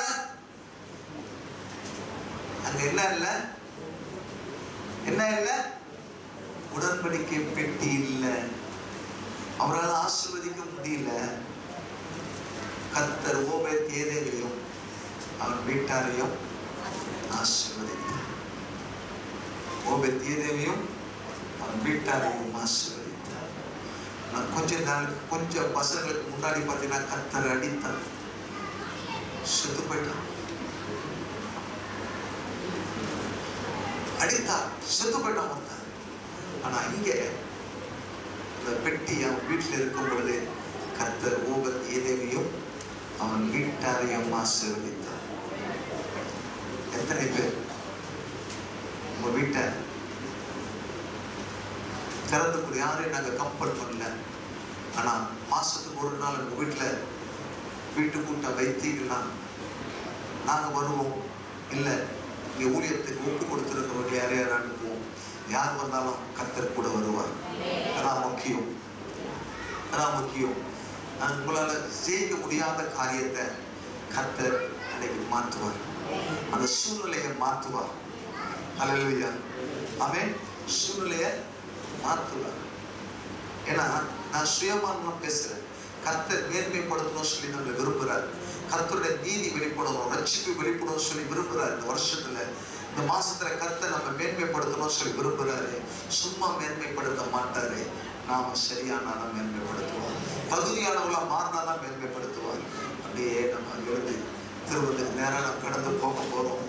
அங்க என்ன இல்ல என்ன இல்ல உடன்படிக்கை பெட்டி இல்ல அவரால் ஆசீர்வதிக்க முடியல கர்த்தர் ஓபே தேதைகளையும் அவன் வீட்டாரையும் ஆசீர்வதித்தார் ஓபே தேதையும் அவன் வீட்டாரையும் ஆசீர்வதித்தார் நான் கொஞ்ச நாள் கொஞ்சம் பசங்களுக்கு முன்னாடி பார்த்தீங்கன்னா கத்தர் அடித்தார் செத்து போயிட்டான் அடித்தார் செத்து போயிட்டான் ஒருத்தன் ஆனா இங்க இந்த பெட்டி அவன் வீட்டில் இருக்கும் பொழுது கர்த்தர் ஓபத் ஏதேவியும் அவன் வீட்டாரையும் ஆசீர்வதித்தார் எத்தனை பேர் உங்க வீட்டை திறந்துக்கூடிய யாரையும் நாங்கள் கம்பல் பண்ணல ஆனா மாசத்துக்கு ஒரு நாள் உங்க வீட்டுல வீட்டு கூட்டம் வைத்தீங்கன்னா நாங்க வருவோம் இல்ல இங்க ஊழியத்துக்கு ஒப்பு கொடுத்துருக்கிறவங்க யார் யார் அனுப்புவோம் யார் வந்தாலும் கத்தர் கூட வருவார் அதான் முக்கியம் அதான் முக்கியம் நான் உங்களால செய்ய முடியாத காரியத்தை கத்தர் அன்னைக்கு மாற்றுவார் அந்த சூழ்நிலையை மாற்றுவார் அல்லேலூயா அவன் சூழ்நிலையை மாற்றுவார் ஏன்னா நான் சுயமானம் பேசுறேன் கர்த்தர் மேன்மைப்படுத்தணும்னு சொல்லி நம்மளை விரும்புறார் கர்த்தருடைய நீதி வெளிப்படணும் ரட்சிப்பு வெளிப்படணும்னு சொல்லி விரும்புறார் இந்த வருஷத்துல இந்த மாசத்துல கர்த்தர் நம்ம மேன்மைப்படுத்தணும்னு சொல்லி விரும்புறாரு சும்மா மேன்மைப்படுத்த மாட்டாரு நாம சரியானாலும் மேன்மைப்படுத்துவார் பகுதியானவங்களா மாறினாதான் மேன்மைப்படுத்துவார் அப்படியே நம்ம எழுதி திருவள்ளுக்கு நேரம் நம்ம கடந்து போக போறோம்